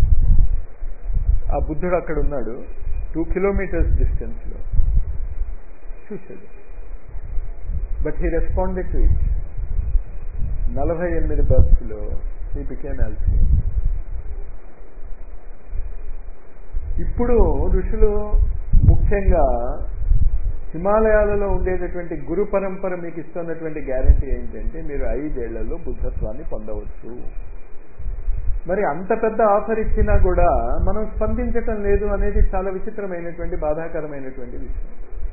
ఆ బుద్ధుడు అక్కడ ఉన్నాడు టూ కిలోమీటర్స్ డిస్టెన్స్ లో చూశాడు but he responded to it నలభై ఎనిమిది బర్త్స్ లో ఈ బికేన్ ఆల్సీ ఇప్పుడు ఋషులు ముఖ్యంగా హిమాలయాలలో ఉండేటటువంటి గురు పరంపర మీకు ఇస్తున్నటువంటి గ్యారంటీ ఏంటంటే మీరు ఐదేళ్లలో బుద్ధత్వాన్ని పొందవచ్చు మరి అంత పెద్ద ఆఫర్ ఇచ్చినా కూడా మనం స్పందించటం లేదు అనేది చాలా విచిత్రమైనటువంటి బాధాకరమైనటువంటి విషయం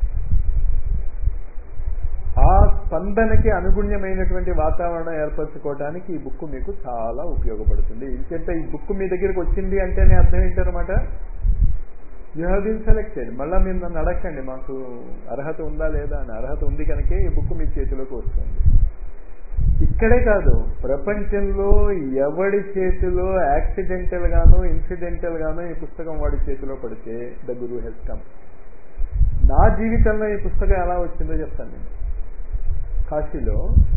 ఆ స్పందనకి అనుగుణ్యమైనటువంటి వాతావరణం ఏర్పరచుకోవడానికి ఈ బుక్ మీకు చాలా ఉపయోగపడుతుంది ఇంకెంత ఈ బుక్ మీ దగ్గరికి వచ్చింది అంటేనే అర్థం ఏంటనమాట యూ హ్యావ్ బీన్ సెలెక్టెడ్ మళ్ళీ మీరు నన్ను అడగండి మాకు అర్హత ఉందా లేదా అని అర్హత ఉంది కనుకే ఈ బుక్ మీ చేతిలోకి వస్తుంది ఇక్కడే కాదు ప్రపంచంలో ఎవడి చేతిలో యాక్సిడెంటల్ గానో ఇన్సిడెంటల్ గానో ఈ పుస్తకం వాడి చేతిలో పడితే ద గురు హెస్ కమ్ నా జీవితంలో ఈ పుస్తకం ఎలా వచ్చిందో చెప్తాను నేను కాశీలో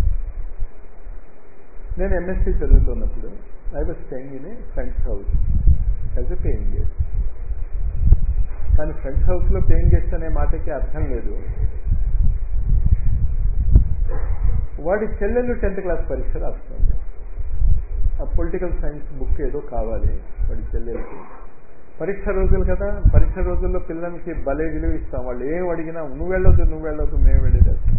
నేను ఎంఎస్సీ చదువుతున్నప్పుడు I was staying in a friends house as a paying guest కానీ ఫ్రెండ్స్ హౌస్ లో పేయింగ్ గెస్ట్ అనే మాటకి అర్థం లేదు వాడి చెల్లెలు టెన్త్ క్లాస్ పరీక్ష రాస్తుంది ఆ పొలిటికల్ సైన్స్ బుక్ ఏదో కావాలి వాడి చెల్లెలకి పరీక్ష రోజులు కదా పరీక్ష రోజుల్లో పిల్లలకి భలే విలువ ఇస్తాం వాళ్ళు ఏం అడిగినా నువ్వు వెళ్ళొద్దు నువ్వు వెళ్ళొద్దు మేము వెళ్ళేదాం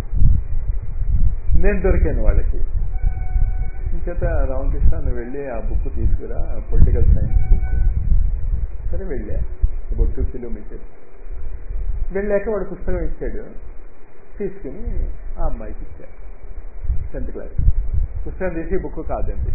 నేను దొరికాను వాళ్ళకి ఇంకేత రామకృష్ణ నువ్వు వెళ్ళి ఆ బుక్ తీసుకురా పొలిటికల్ సైన్స్ బుక్ సరే వెళ్ళా అబౌట్ టూ కిలోమీటర్స్ వెళ్ళాక వాడు పుస్తకం ఇచ్చాడు తీసుకుని ఆ అమ్మాయికి ఇచ్చాడు టెన్త్ క్లాస్ పుస్తకం తీసి బుక్ కాదండి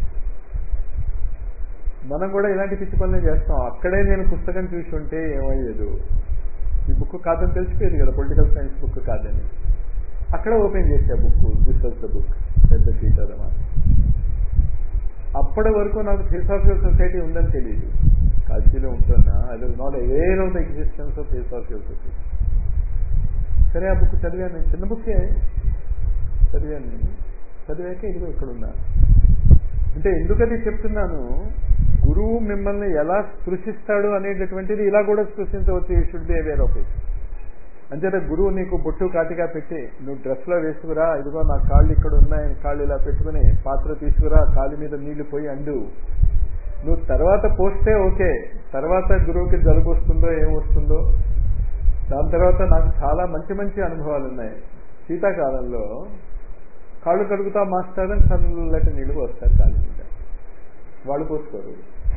మనం కూడా ఇలాంటి పిచ్చి పనులు చేస్తాం అక్కడే నేను పుస్తకం చూసి ఉంటే ఏమయ్యేదు ఈ బుక్ కాదని తెలిసిపోయేది కదా పొలిటికల్ సైన్స్ బుక్ కాదని అక్కడ ఓపెన్ చేసా book this was the book పెద్ద సీతారమా అప్పటి వరకు నాకు ఫిలసాఫికల్ సొసైటీ ఉందని తెలియదు కాశీలో ఉంటున్నా I was not aware of the existence of philosophical society సరే ఆ బుక్ చదివాను చిన్న బుక్కే చదివాను నేను చదివాక ఇదిగో ఇక్కడున్నా అంటే ఎందుకని చెప్తున్నాను గురువు మిమ్మల్ని ఎలా స్పృశిస్తాడు అనేటటువంటిది ఇలా కూడా స్పృశించవచ్చు you should be aware of it అంచేత గురువు నీకు బొట్టు కాటిగా పెట్టి నువ్వు డ్రెస్ లో వేసుకురా ఇదిగో నా కాళ్ళు ఇక్కడ ఉన్నాయని కాళ్ళు ఇలా పెట్టుకుని పాత్ర తీసుకురా కాలు మీద నీళ్లు పోయి అండు నువ్వు తర్వాత పోస్తే ఓకే తర్వాత గురువుకి జలుబు వస్తుందో ఏం వస్తుందో దాని తర్వాత నాకు చాలా మంచి మంచి అనుభవాలు ఉన్నాయి శీతాకాలంలో కాళ్ళు కడుగుతా మాస్టర్ అని చల్లటి నీళ్లు వస్తారు కాలు మీద వాళ్ళు పోసుకోరు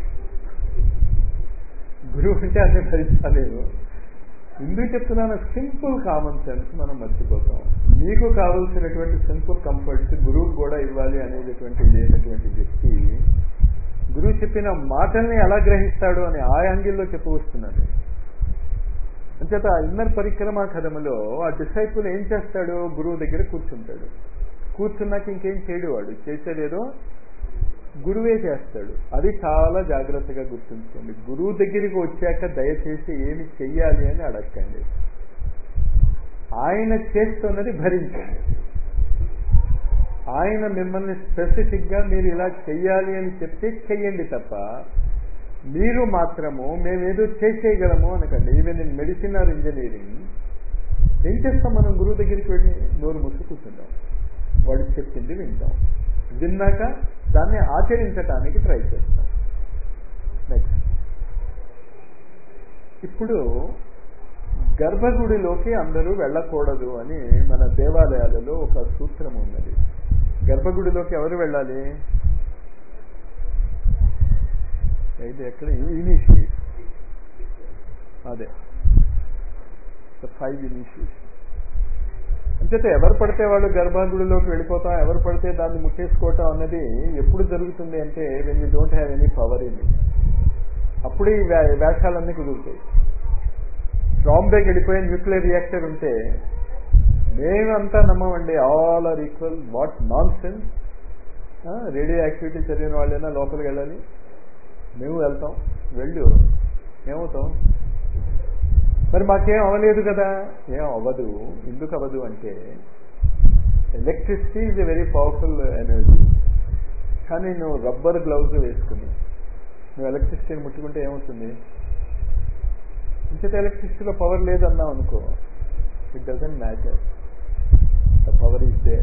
గురువు అంటే అన్ని భరించలేము ఎందుకు చెప్తున్నాను సింపుల్ కామన్ సెన్స్ మనం మర్చిపోతాం మీకు కావలసినటువంటి సింపుల్ కంఫర్ట్స్ గురువుకు కూడా ఇవ్వాలి అనేటటువంటి లేనటువంటి వ్యక్తి గురువు చెప్పిన మాటల్ని ఎలా గ్రహిస్తాడు అని ఆ యాంగిల్లో చెప్పవస్తున్నాడు అంచేత ఆ ఇన్నర్ పరిక్రమా కథములో ఆ డిసైపుల్ ఏం చేస్తాడు గురువు దగ్గర కూర్చుంటాడు కూర్చున్నాక ఇంకేం చేయడు వాడు చేసేదేదో గురువే చేస్తాడు అది చాలా జాగ్రత్తగా గుర్తుంచుకోండి గురువు దగ్గరికి వచ్చాక దయచేసి ఏమి చెయ్యాలి అని అడగండి ఆయన చేస్తున్నది భరించండి ఆయన మిమ్మల్ని స్పెసిఫిక్ గా మీరు ఇలా చెయ్యాలి అని చెప్తే చెయ్యండి తప్ప మీరు మాత్రము మేమేదో చేసేయగలము అనకండి even in medicine or engineering ఏం చేస్తాం మనం గురువు దగ్గరికి వెళ్ళి నోరు ముసు కూర్చుంటాం వాడు చెప్పింది వింటాం విన్నాక దాన్ని ఆచరించటానికి ట్రై చేస్తాం నెక్స్ట్ ఇప్పుడు గర్భగుడిలోకి అందరూ వెళ్ళకూడదు అని మన దేవాలయాలలో ఒక సూత్రం ఉన్నది గర్భగుడిలోకి ఎవరు వెళ్ళాలి ఇది ఎక్కడ ఇనిషియేట్ అదే ఫైవ్ ఇనిషియేషన్ అంచేత ఎవరు పడితే వాళ్ళు గర్భగుడిలోకి వెళ్ళిపోతాం ఎవరు పడితే దాన్ని ముట్టేసుకోవటం అన్నది ఎప్పుడు జరుగుతుంది అంటే when you don't have any power in అప్పుడు ఈ వేషాలన్నీ కుదురుతాయి బాంబేకి వెళ్ళిపోయే న్యూక్లియర్ రియాక్టర్ ఉంటే మేమంతా నమ్మమండి all are equal what nonsense radioactivity చదివిన వాళ్ళైనా లోపలికి వెళ్ళాలి మేము వెళ్తాం వెళ్ళు ఏమవుతాం మరి మాకేం అవ్వలేదు కదా ఏం అవ్వదు ఎందుకు అవ్వదు అంటే electricity is a very powerful energy కానీ నువ్వు రబ్బర్ గ్లౌజ్ వేసుకుని నువ్వు ఎలక్ట్రిసిటీని ముట్టుకుంటే ఏమవుతుంది ఇంచేత ఎలక్ట్రిసిటీలో పవర్ లేదన్నావు అనుకో it doesn't matter the power is there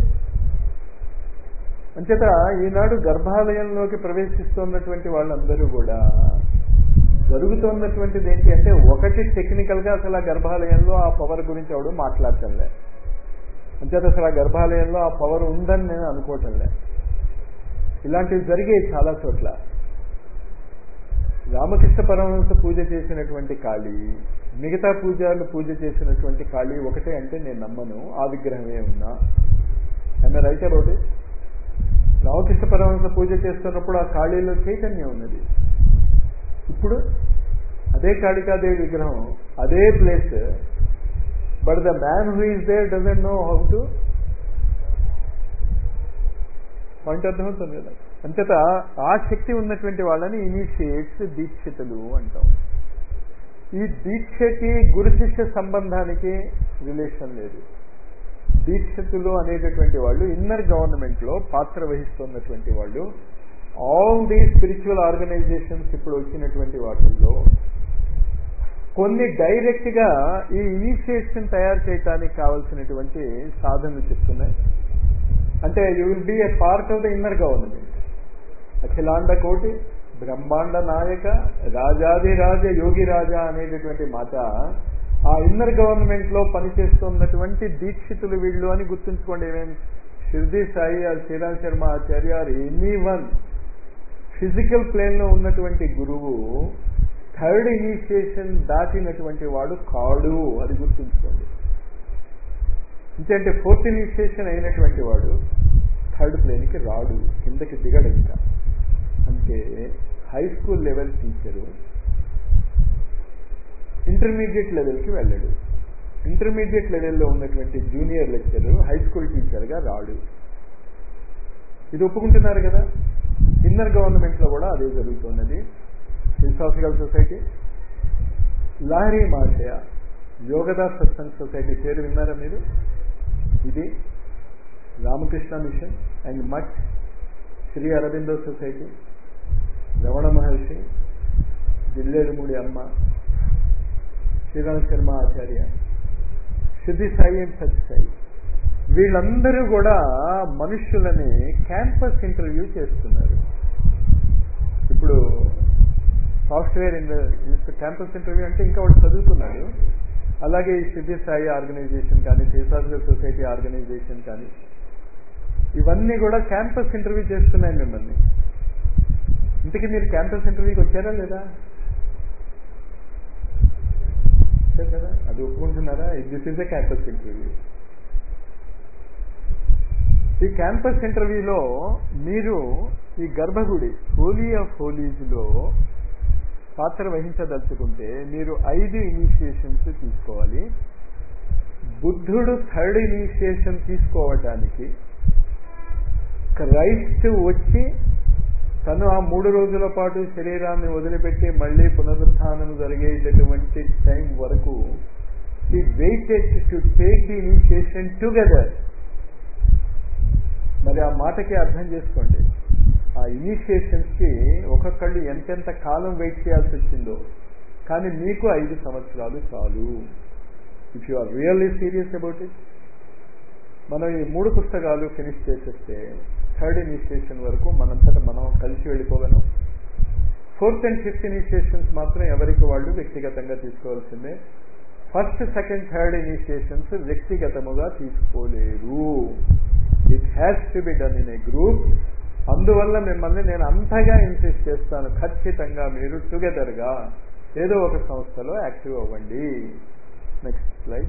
అంచేత ఈనాడు గర్భాలయంలోకి ప్రవేశిస్తున్నటువంటి వాళ్ళందరూ కూడా జరుగుతున్నటువంటిది ఏంటి అంటే ఒకటి టెక్నికల్ గా అసలు ఆ గర్భాలయంలో ఆ పవర్ గురించి ఎవడు మాట్లాడటంలే అంచేత అసలు ఆ గర్భాలయంలో ఆ పవర్ ఉందని నేను అనుకోవటంలే ఇలాంటివి జరిగాయి చాలా చోట్ల రామకృష్ణ పరమహంస పూజ చేసినటువంటి కాళీ మిగతా పూజలు పూజ చేసినటువంటి కాళీ ఒకటే అంటే నేను నమ్మను ఆ విగ్రహమే ఉన్నా I'm right about it Ramakrishna Paramahamsa పూజ చేస్తున్నప్పుడు ఆ కాళీలో చైతన్యం ఉన్నది ఇప్పుడు అదే కాళికాదేవి విగ్రహం అదే place but the man who is there doesn't know how to point అర్థమవుతుంది కదా అంతట ఆ శక్తి ఉన్నటువంటి వాళ్ళని ఇనిషియేట్స్ దీక్షితులు అంటాం ఈ దీక్షకి గురు శిష్య సంబంధానికి రిలేషన్ లేదు దీక్షితులు అనేటటువంటి వాళ్ళు ఇన్నర్ గవర్నమెంట్ లో పాత్ర వహిస్తున్నటువంటి వాళ్ళు ఆల్ ది స్పిరిచువల్ ఆర్గనైజేషన్స్ ఇప్పుడు వచ్చినటువంటి వాటిల్లో కొన్ని డైరెక్ట్ గా ఈ ఇనిషియేషన్ తయారు చేయడానికి కావలసినటువంటి సాధనలు చెప్తున్నాయి అంటే you will be a part of the inner government అఖిలాండ కోటి బ్రహ్మాండ నాయక రాజాదిరాజ యోగి రాజా అనేటటువంటి మాట ఆ ఇన్నర్ గవర్నమెంట్ లో పనిచేస్తున్నటువంటి దీక్షితులు వీళ్ళు అని గుర్తుంచుకోండి ఏమేమి Shirdi Sai or Shriram Sharma Acharya or any one physical plane లో ఉన్నటువంటి గురువు థర్డ్ ఇనిషియేషన్ దాటినటువంటి వాడు కాడు అది గుర్తుంచుకోండి ఇంకంటే ఫోర్త్ ఇనిషియేషన్ అయినటువంటి వాడు థర్డ్ ప్లేన్కి రాడు కిందకి దిగడు ఇంకా అంటే high school level teacher intermediate లెవెల్కి వెళ్ళడు ఇంటర్మీడియట్ లెవెల్లో ఉన్నటువంటి జూనియర్ లెక్చరర్ హై స్కూల్ టీచర్గా రాడు ఇది ఒప్పుకుంటున్నారు కదా ఇన్నర్ గవర్నమెంట్ లో కూడా అదే జరుగుతున్నది philosophical society Lahiri Mahasaya Yogoda Satsang society పేరు విన్నారా మీరు ఇది Ramakrishna mission and Math Shri Aurobindo society Ramana Maharshi Jillellamudi Amma Shriram Sharma ఆచార్య సిద్ధి సాయి అండ్ సత్య సాయి వీళ్ళందరూ కూడా మనుష్యులని క్యాంపస్ ఇంటర్వ్యూ చేస్తున్నారు ఇప్పుడు సాఫ్ట్వేర్ క్యాంపస్ ఇంటర్వ్యూ అంటే ఇంకా వాడు చదువుతున్నాడు అలాగే ఈ సిద్ధి సాయి ఆర్గనైజేషన్ కానీ థియోసాఫికల్ సొసైటీ ఆర్గనైజేషన్ కానీ ఇవన్నీ కూడా క్యాంపస్ ఇంటర్వ్యూ చేస్తున్నాయి మిమ్మల్ని ఇంతకీ మీరు క్యాంపస్ ఇంటర్వ్యూకి వచ్చారా లేదా వచ్చారు కదా అది ఒప్పుకుంటున్నారా this is a campus interview ఈ క్యాంపస్ ఇంటర్వ్యూలో మీరు ఈ గర్భగుడి హోలీ ఆఫ్ హోలీస్లో పాత్ర వహించదలుచుకుంటే మీరు ఐదు ఇనిషియేషన్స్ తీసుకోవాలి బుద్ధుడు థర్డ్ ఇనిషియేషన్ తీసుకోవటానికి క్రైస్ట్ వచ్చి తను ఆ మూడు రోజుల పాటు శరీరాన్ని వదిలిపెట్టి మళ్ళీ పునరుత్థానం జరిగేటటువంటి టైం వరకు ఈ waited to take the initiation together మరి ఆ మాటకి అర్థం చేసుకోండి ఆ ఇనిషియేషన్స్కి ఒక్కొక్కళ్ళు ఎంతెంత కాలం వెయిట్ చేయాల్సి వచ్చిందో కానీ మీకు ఐదు సంవత్సరాలు చాలు if you are really serious about it మనం ఈ మూడు పుస్తకాలు ఫినిష్ చేసేస్తే థర్డ్ ఇనిషియేషన్ వరకు మనంతట మనం కలిసి వెళ్ళిపోగలం ఫోర్త్ అండ్ ఫిఫ్త్ ఇనిషియేషన్స్ మాత్రం ఎవరికి వాళ్ళు వ్యక్తిగతంగా తీసుకోవాల్సిందే ఫస్ట్ సెకండ్ థర్డ్ ఇనిషియేషన్స్ వ్యక్తిగతముగా తీసుకోలేరు it has to be done in a group అందువల్ల మిమ్మల్ని నేను అంతగా ఇన్సిస్ట్ చేస్తాను ఖచ్చితంగా మీరు టుగెదర్గా ఏదో ఒక సంస్థలో యాక్టివ్ అవ్వండి నెక్స్ట్ స్లైడ్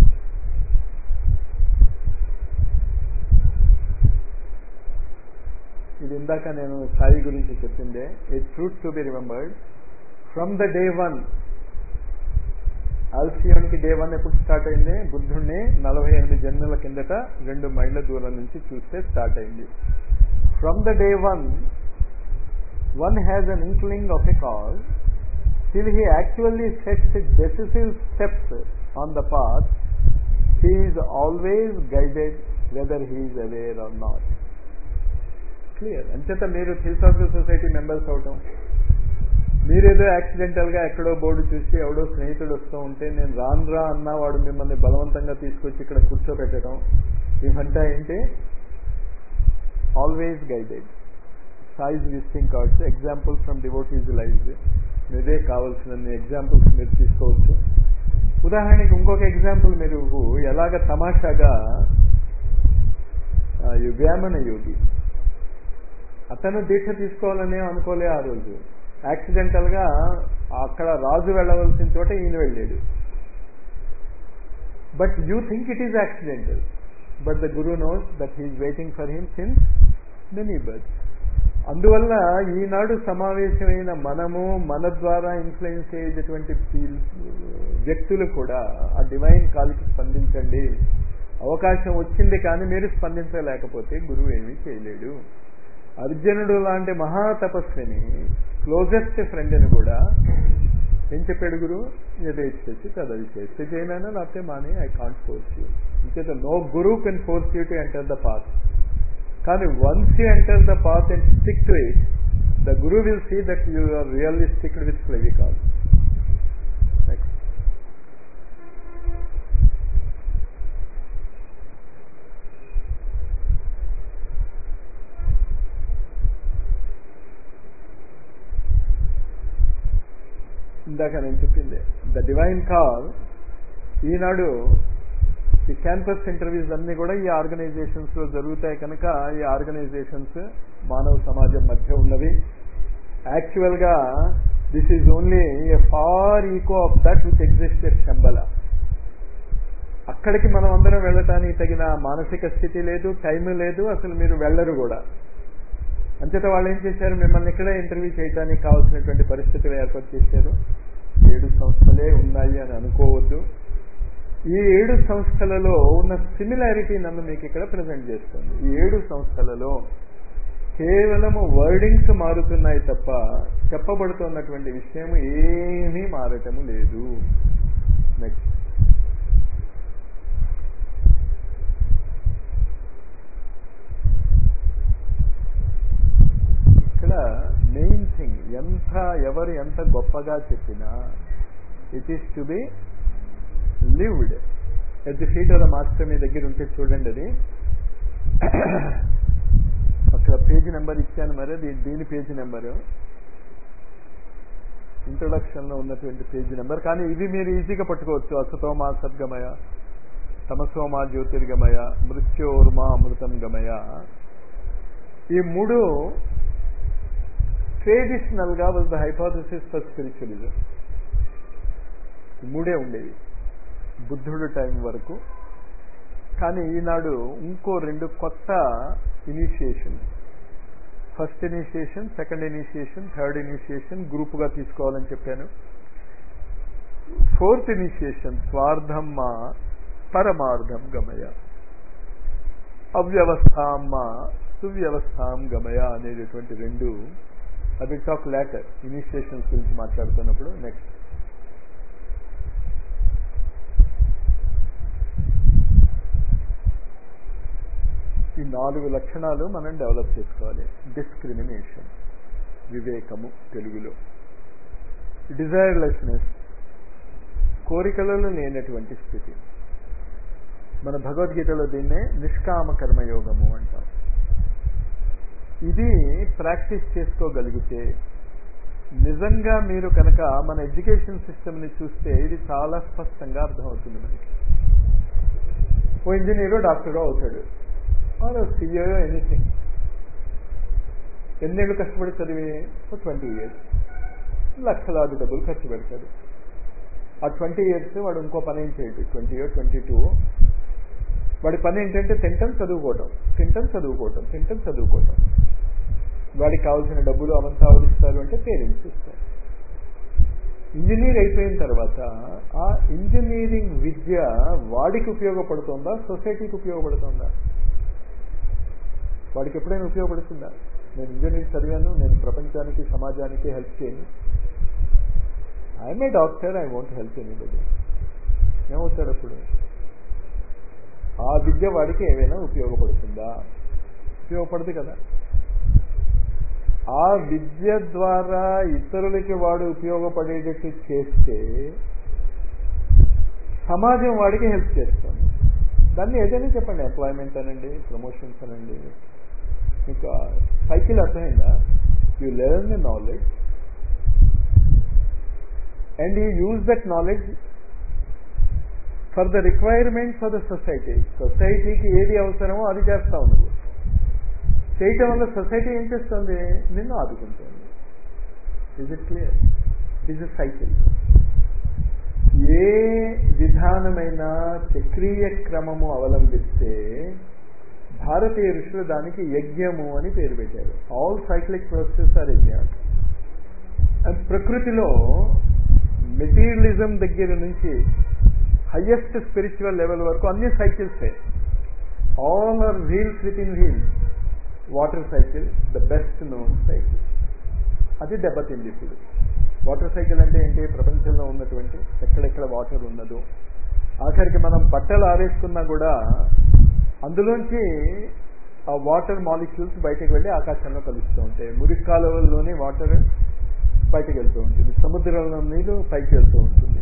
ఇది ఇందాక నేను సాయి గురించి చెప్పిందే it truth to be remembered from the day one ఆల్సియోన్కి డే వన్ ఎప్పుడు స్టార్ట్ అయింది బుద్ధుడిని నలభై ఎనిమిది జన్మల కిందట రెండు మైళ్ళ దూరం నుంచి చూస్తే స్టార్ట్ అయింది from the day one one has an inkling of a call till he actually sets decisive steps on the path, he is always guided whether he is aware or not. Clear అంచేత మీరు థియోసాఫికల్ సొసైటీ మెంబర్స్ అవటం మీరేదో యాక్సిడెంటల్గా ఎక్కడో బోర్డు చూసి ఎవడో స్నేహితుడు వస్తూ ఉంటే నేను రాను రా అన్నా వాడు మిమ్మల్ని బలవంతంగా తీసుకొచ్చి ఇక్కడ కూర్చోబెట్టడం ఇవంతా ఏంటి always guided Sai's visiting cards example from devotees life మీదే కావాల్సిన ఎగ్జాంపుల్స్ మీరు తీసుకోవచ్చు ఉదాహరణకి ఇంకొక ఎగ్జాంపుల్ మీరు ఎలాగ తమాషాగా వేమన యోగి అతను దీక్ష తీసుకోవాలనే అనుకోలే ఆ రోజు యాక్సిడెంటల్గా అక్కడ రాజు వెళ్ళవలసిన చోట ఈయన వెళ్ళాడు but you think it is accidental but the guru knows that he's waiting for him since many births అందువల్ల ఈనాడు సమావేశమైన మనము మన ద్వారా ఇన్ఫ్లుయెన్స్ అయ్యేటటువంటి వ్యక్తులు కూడా ఆ డివైన్ కాల్కి స్పందించండి అవకాశం వచ్చింది కానీ మీరు స్పందించలేకపోతే గురువు ఏమీ చేయలేడు అర్జునుడు లాంటి మహాతపస్విని క్లోజెస్ట్ ఫ్రెండ్ని కూడా ఏం చెప్పాడు గురు యథేచ్చేసి తదవి చేస్తే చేయనైనా లేకపోతే మానే ఐ కాంట్ ఫోర్స్ యూ ఇంకేత no guru can force you to enter the path కానీ once you enter the path and stick to it the guru will see that you are really sticked with Fevicol next ఇందాక నేను చెప్పింది ద డివైన్ కాల్ ఈనాడు ఈ క్యాంపస్ ఇంటర్వ్యూస్ అన్ని కూడా ఈ ఆర్గనైజేషన్స్ లో జరుగుతాయి కనుక ఈ ఆర్గనైజేషన్స్ మానవ సమాజం మధ్య ఉన్నవి యాక్చువల్ గా this is only a far echo of that which exist at Shambhala అక్కడికి మనం అందరం వెళ్ళటానికి తగిన మానసిక స్థితి లేదు టైం లేదు అసలు మీరు వెళ్ళరు కూడా అంచేత వాళ్ళు ఏం చేశారు మిమ్మల్ని ఇక్కడే ఇంటర్వ్యూ చేయడానికి కావాల్సినటువంటి పరిస్థితులు ఏర్పాటు చేశారు ఏడు సంస్థలే ఉన్నాయి అని అనుకోవద్దు ఈ ఏడు సంస్థలలో ఉన్న సిమిలారిటీ నన్ను మీకు ఇక్కడ ప్రజెంట్ చేస్తుంది ఈ ఏడు సంస్థలలో కేవలము వర్డింగ్స్ మారుతున్నాయి తప్ప చెప్పబడుతున్నటువంటి విషయం ఏమీ మారటము లేదు నెక్స్ట్ ఇక్కడ మెయిన్ థింగ్ ఎంత ఎవరు ఎంత గొప్పగా చెప్పినా it is to be lived at the feet of the master మీ దగ్గర ఉంటే చూడండి అది అక్కడ పేజీ నెంబర్ ఇచ్చాను మరి అది దీని పేజీ నెంబరు ఇంట్రొడక్షన్ లో ఉన్నటువంటి పేజీ నెంబర్ కానీ ఇవి మీరు ఈజీగా పట్టుకోవచ్చు అసతోమా సద్గమయ తమసోమా జ్యోతిర్గమయ మృత్యోర్మా అమృతం గమయ ఈ మూడు ట్రెడిషనల్ గా was the hypothesis for spiritualism మూడే ఉండేవి బుద్ధుడు టైం వరకు కానీ ఈనాడు ఇంకో రెండు కొత్త initiation first initiation second initiation third initiation గ్రూప్గా తీసుకోవాలని చెప్పాను ఫోర్త్ ఇనిషియేషన్ స్వార్థం మా పరమార్థం గమయ అవ్యవస్థామ్మ సువ్యవస్థాం గమయ అనేటటువంటి రెండు అవి టాక్ లేటర్ ఇనిషియేషన్స్ గురించి మాట్లాడుతున్నప్పుడు నెక్స్ట్ ఈ నాలుగు లక్షణాలు మనం డెవలప్ చేసుకోవాలి డిస్క్రిమినేషన్ వివేకము తెలుగులో డిజైర్లెస్నెస్ కోరికలలో లేనటువంటి స్థితి మన భగవద్గీతలో దీన్నే నిష్కామ కర్మయోగము అంటాం ఇది ప్రాక్టీస్ చేసుకోగలిగితే నిజంగా మీరు కనుక మన ఎడ్యుకేషన్ సిస్టమ్ని చూస్తే ఇది చాలా స్పష్టంగా అర్థమవుతుంది మనకి ఓ ఇంజనీరు డాక్టరో అవుతాడు ఆర్ సిఇఓ ఎనీథింగ్ ఎన్నేళ్ళు కష్టపడి చదివి ఓ ట్వంటీ ఇయర్స్ లక్షలాది డబ్బులు ఖర్చు పెడతాడు ఆ ట్వంటీ ఇయర్స్ వాడు ఇంకో పని ఏం చేయడు ట్వంటీ ఇయర్ ట్వంటీ టూ వాడి పని ఏంటంటే తింటం చదువుకోవటం తింటం చదువుకోవటం తింటం చదువుకోవటం వాడికి కావాల్సిన డబ్బులు అవంతా ఆవరిస్తారు అంటే పేరెంట్స్ ఇస్తారు ఇంజనీర్ అయిపోయిన తర్వాత ఆ ఇంజనీరింగ్ విద్య వాడికి ఉపయోగపడుతుందా సొసైటీకి ఉపయోగపడుతుందా వాడికి ఎప్పుడైనా ఉపయోగపడుతుందా నేను ఇంజనీర్ చదివాను నేను ప్రపంచానికి సమాజానికి హెల్ప్ చేయను I'm a doctor I want help anybody ఏమవుతాడు అప్పుడు ఆ విద్య వాడికి ఏమైనా ఉపయోగపడుతుందా ఉపయోగపడదు కదా ఆ విద్య ద్వారా ఇతరులకి వాడు ఉపయోగపడేటట్టు చేస్తే సమాజం వాడికి హెల్ప్ చేస్తుంది దాన్ని ఏదైనా చెప్పండి ఎంప్లాయ్మెంట్ అనండి ప్రమోషన్స్ అనండి మీకు సైకిల్ అర్థమైందా you learn the knowledge and you use that knowledge for the requirements for the society సొసైటీకి ఏది అవసరమో అది చేస్తా ఉన్నది చేయటం వల్ల సొసైటీ ఏం చేస్తుంది నిన్ను ఆదుకుంటుంది is it clear is cycle ఏ విధానమైన చక్రీయ క్రమము అవలంబిస్తే భారతీయ ఋషులు దానికి యజ్ఞము అని పేరు పెట్టారు ఆల్ సైక్లిక్ ప్రాసెస్ ఆర్ యజ్ఞాలు ప్రకృతిలో మెటీరియలిజం దగ్గర నుంచి హయ్యెస్ట్ స్పిరిచువల్ లెవెల్ వరకు అన్ని సైకిల్సే all are wheels with in wheels water cycle the best known cycle అది దెబ్బతింది ఇప్పుడు వాటర్ సైకిల్ అంటే ఏంటి ప్రపంచంలో ఉన్నటువంటి ఎక్కడెక్కడ వాటర్ ఉన్నదో ఆఖరికి మనం బట్టలు ఆరేసుకున్నా కూడా అందులోంచి ఆ వాటర్ మాలిక్యూల్స్ బయటకు వెళ్ళి ఆకాశంలో కలుస్తూ ఉంటాయి మురికి కాలువల్లోనే వాటర్ బయటకు వెళ్తూ ఉంటుంది సముద్రంలో నీళ్లు పైకి వెళ్తూ ఉంటుంది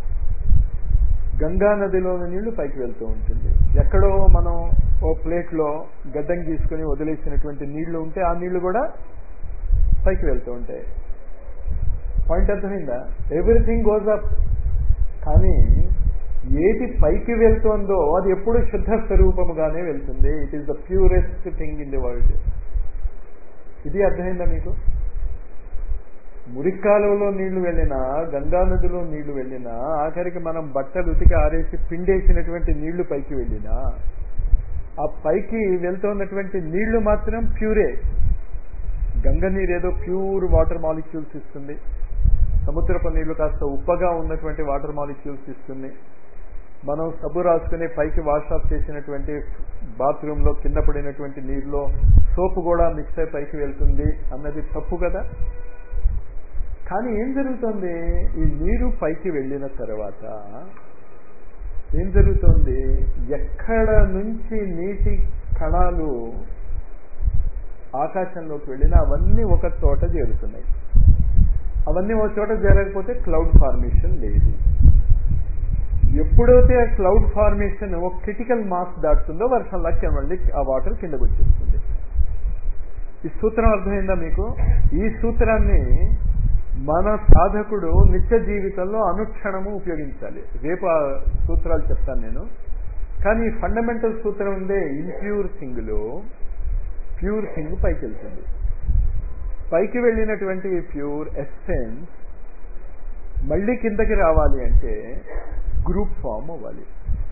గంగా నదిలోని నీళ్లు పైకి వెళ్తూ ఉంటుంది ఎక్కడో మనం ఓ ప్లేట్లో గడ్డం గీసుకుని వదిలేసినటువంటి నీళ్లు ఉంటే ఆ నీళ్లు కూడా పైకి వెళ్తూ ఉంటాయి పాయింట్ అర్థమైందా ఎవ్రీథింగ్ గోజ్ అప్ కానీ ఏది పైకి వెళ్తుందో అది ఎప్పుడు శుద్ధ స్వరూపముగానే వెళ్తుంది it is the purest thing in the world ఇది అర్థమైందా మీకు మురికాలువలో నీళ్లు వెళ్ళినా గంగా నదిలో నీళ్లు వెళ్ళినా ఆఖరికి మనం బట్టలు ఉతికి ఆరేసి పిండేసినటువంటి నీళ్లు పైకి వెళ్ళినా ఆ పైకి వెళ్తున్నటువంటి నీళ్లు మాత్రం ప్యూరే గంగ నీరు ఏదో ప్యూర్ వాటర్ మాలిక్యూల్స్ ఇస్తుంది సముద్రపు నీళ్లు కాస్త ఉప్పగా ఉన్నటువంటి వాటర్ మాలిక్యూల్స్ ఇస్తుంది మనం సబ్బు రాసుకుని పైకి వాష్ ఆఫ్ చేసినటువంటి బాత్రూంలో కింద పడినటువంటి నీరులో సోపు కూడా మిక్స్ అయి పైకి వెళ్తుంది అన్నది తప్పు కదా కానీ ఏం జరుగుతుంది ఈ నీరు పైకి వెళ్ళిన తర్వాత ఏం జరుగుతుంది ఎక్కడ నుంచి నీటి కణాలు ఆకాశంలోకి వెళ్ళినా అవన్నీ ఒక చోట చేరుతున్నాయి అవన్నీ ఒక చోట చేరకపోతే క్లౌడ్ ఫార్మేషన్ లేదు ఎప్పుడైతే ఆ క్లౌడ్ ఫార్మేషన్ ఒక క్రిటికల్ మాస్ దాటుతుందో వర్షంలాగా మళ్ళీ ఆ వాటర్ కిందకు వచ్చేస్తుంది ఈ సూత్రం అర్థమైందా మీకు ఈ సూత్రాన్ని మన సాధకుడు నిత్య జీవితంలో అనుక్షణము ఉపయోగించాలి రేపు ఆ సూత్రాలు చెప్తాను నేను కానీ ఈ ఫండమెంటల్ సూత్రం ఉందే ఇంప్యూర్ థింగ్లో ప్యూర్ థింగ్ పైకి వెళ్తుంది పైకి వెళ్ళినటువంటి ప్యూర్ ఎస్సెన్స్ మళ్ళీ కిందకి రావాలి అంటే గ్రూప్ ఫామ్ అవ్వాలి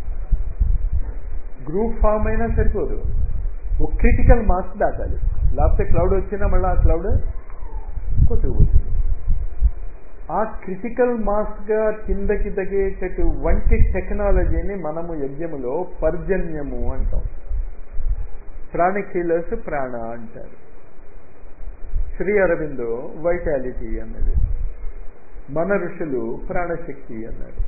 గ్రూప్ ఫామ్ అయినా సరిపోదు ఒక క్రిటికల్ మాస్ దాటాలి లేకపోతే క్లౌడ్ వచ్చినా మళ్ళీ ఆ క్లౌడ్ కొట్టుకుపోతుంది ఆ క్రిటికల్ మాస్ గా కిందకి తగ్గేటటువంటి టెక్నాలజీని మనము యజ్ఞములో పర్జన్యము అంటాం ప్రాణిక్ హీలర్స్ ప్రాణ అంటారు శ్రీ అరవిందో వైటాలిటీ అన్నది మన ఋషులు ప్రాణశక్తి అన్నారు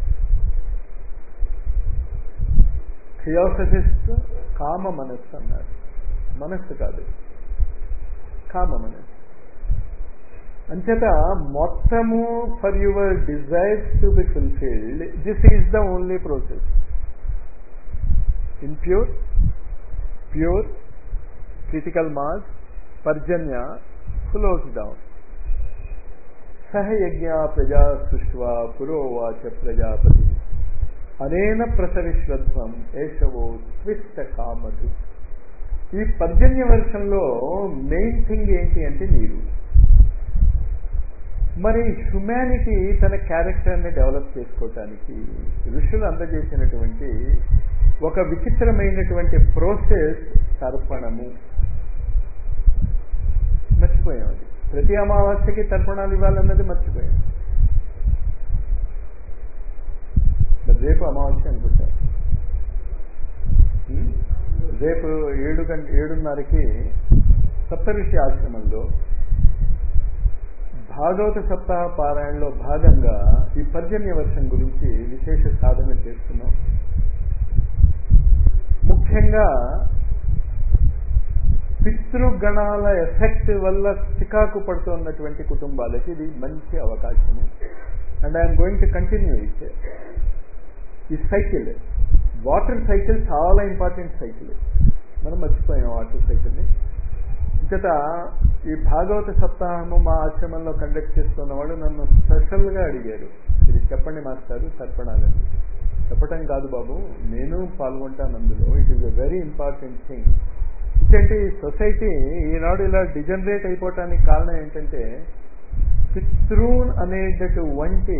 థియోసఫిస్ట్ కామ మనస్సు అన్నారు మనస్సు కాదు కామ మనస్సు అంచేత మొత్తము for your desires to be fulfilled this is the only process in pure pure critical mass పర్జన్య ఫ్లోస్ డౌన్ సహయజ్ఞ ప్రజా సృష్వా పురోవాచ ప్రజాపతి అనేన ప్రసవిశ్వత్వం ఏషవో స్విష్ట కామదు ఈ పర్జన్య వర్షంలో మెయిన్ థింగ్ ఏంటి అంటే నీరు మరి హ్యుమానిటీ తన క్యారెక్టర్ని డెవలప్ చేసుకోవటానికి ఋషులు అందజేసినటువంటి ఒక విచిత్రమైనటువంటి ప్రోసెస్ తర్పణము మర్చిపోయాం అది ప్రతి అమావాస్యకి తర్పణాలు ఇవ్వాలన్నది మర్చిపోయాం మరి రేపు అమావాస్య అనుకుంటా రేపు ఏడు గంట ఏడున్నరకి సప్తఋషి ఆశ్రమంలో భాగవత సప్తాహ పారాయణలో భాగంగా ఈ పర్జన్య వర్షం గురించి విశేష సాధన చేస్తున్నాం ముఖ్యంగా పితృగణాల ఎఫెక్ట్ వల్ల చికాకు పడుతున్నటువంటి కుటుంబాలకి ఇది మంచి అవకాశము and I'm going to continue it ఈ సైకిల్ వాటర్ సైకిల్ చాలా ఇంపార్టెంట్ సైకిల్ మనం మర్చిపోయాం వాటర్ సైకిల్ని ఇంకట ఈ భాగవత సప్తాహము మా ఆశ్రమంలో కండక్ట్ చేస్తున్న వాళ్ళు నన్ను స్పెషల్గా అడిగారు ఇది చెప్పండి మాస్టారు తర్పణాలని చెప్పటం కాదు బాబు నేను పాల్గొంటాను అందులో it is a very important thing ఏంటంటే ఈ సొసైటీ ఈనాడు ఇలా డిజనరేట్ అయిపోవటానికి కారణం ఏంటంటే పితృన్ అనేటటువంటి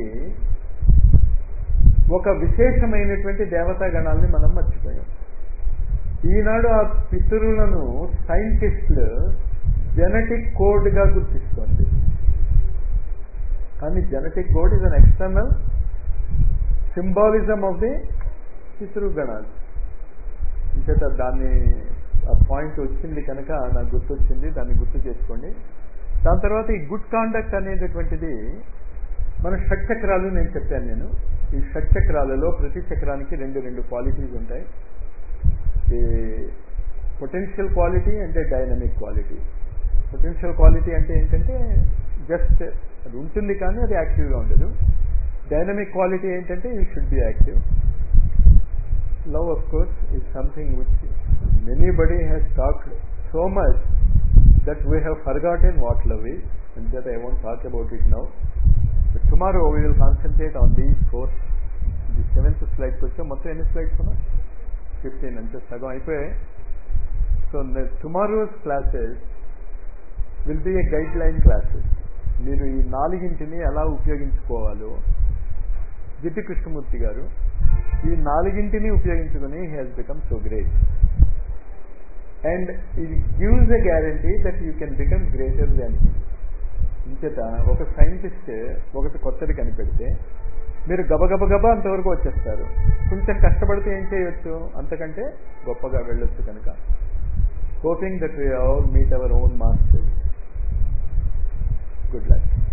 ఒక విశేషమైనటువంటి దేవతా గణాలని మనం మర్చిపోయాం ఈనాడు ఆ పితరులను సైంటిస్టులు జెనెటిక్ కోడ్గా గుర్తిస్తోంది కానీ genetic code is an external symbolism of the పితృగణాలు ఇంచేత దాన్ని ఆ పాయింట్ వచ్చింది కనుక నాకు గుర్తొచ్చింది దాన్ని గుర్తు చేసుకోండి దాని తర్వాత ఈ గుడ్ కాండక్ట్ అనేటటువంటిది మన షట్చక్రాలు నేను చెప్పాను నేను ఈ షట్చక్రాలలో ప్రతి చక్రానికి రెండు రెండు క్వాలిటీస్ ఉంటాయి ఈ పొటెన్షియల్ క్వాలిటీ అంటే డైనమిక్ క్వాలిటీ పొటెన్షియల్ క్వాలిటీ అంటే ఏంటంటే జస్ట్ అది ఉంటుంది కానీ అది యాక్టివ్గా ఉండదు డైనమిక్ క్వాలిటీ ఏంటంటే you should be active love of course is something which manybody has talked so much that we have forgotten what love is and that I want talk about it now but tomorrow we will concentrate on these four ఇది సెవెంత్ స్లైడ్కి వచ్చా మొత్తం ఎన్ని స్లైడ్స్ ఉన్నా ఫిఫ్టీన్ అంటే సగం అయిపోయాయి so tomorrow's classes will be a guideline classes మీరు ఈ నాలుగింటిని ఎలా ఉపయోగించుకోవాలో జిట్టి కృష్ణమూర్తి గారు ఈ నాలుగింటిని ఉపయోగించుకుని he has become so great and ఇది gives a guarantee that you can become greater than ఇంచేత ఒక సైంటిస్ట్ ఒకటి కొత్తది కనిపెడితే మీరు గబగబ గబ అంతవరకు వచ్చేస్తారు కొంచెం కష్టపడితే ఏం చేయొచ్చు అంతకంటే గొప్పగా వెళ్ళొచ్చు కనుక hoping that we all meet our own master good luck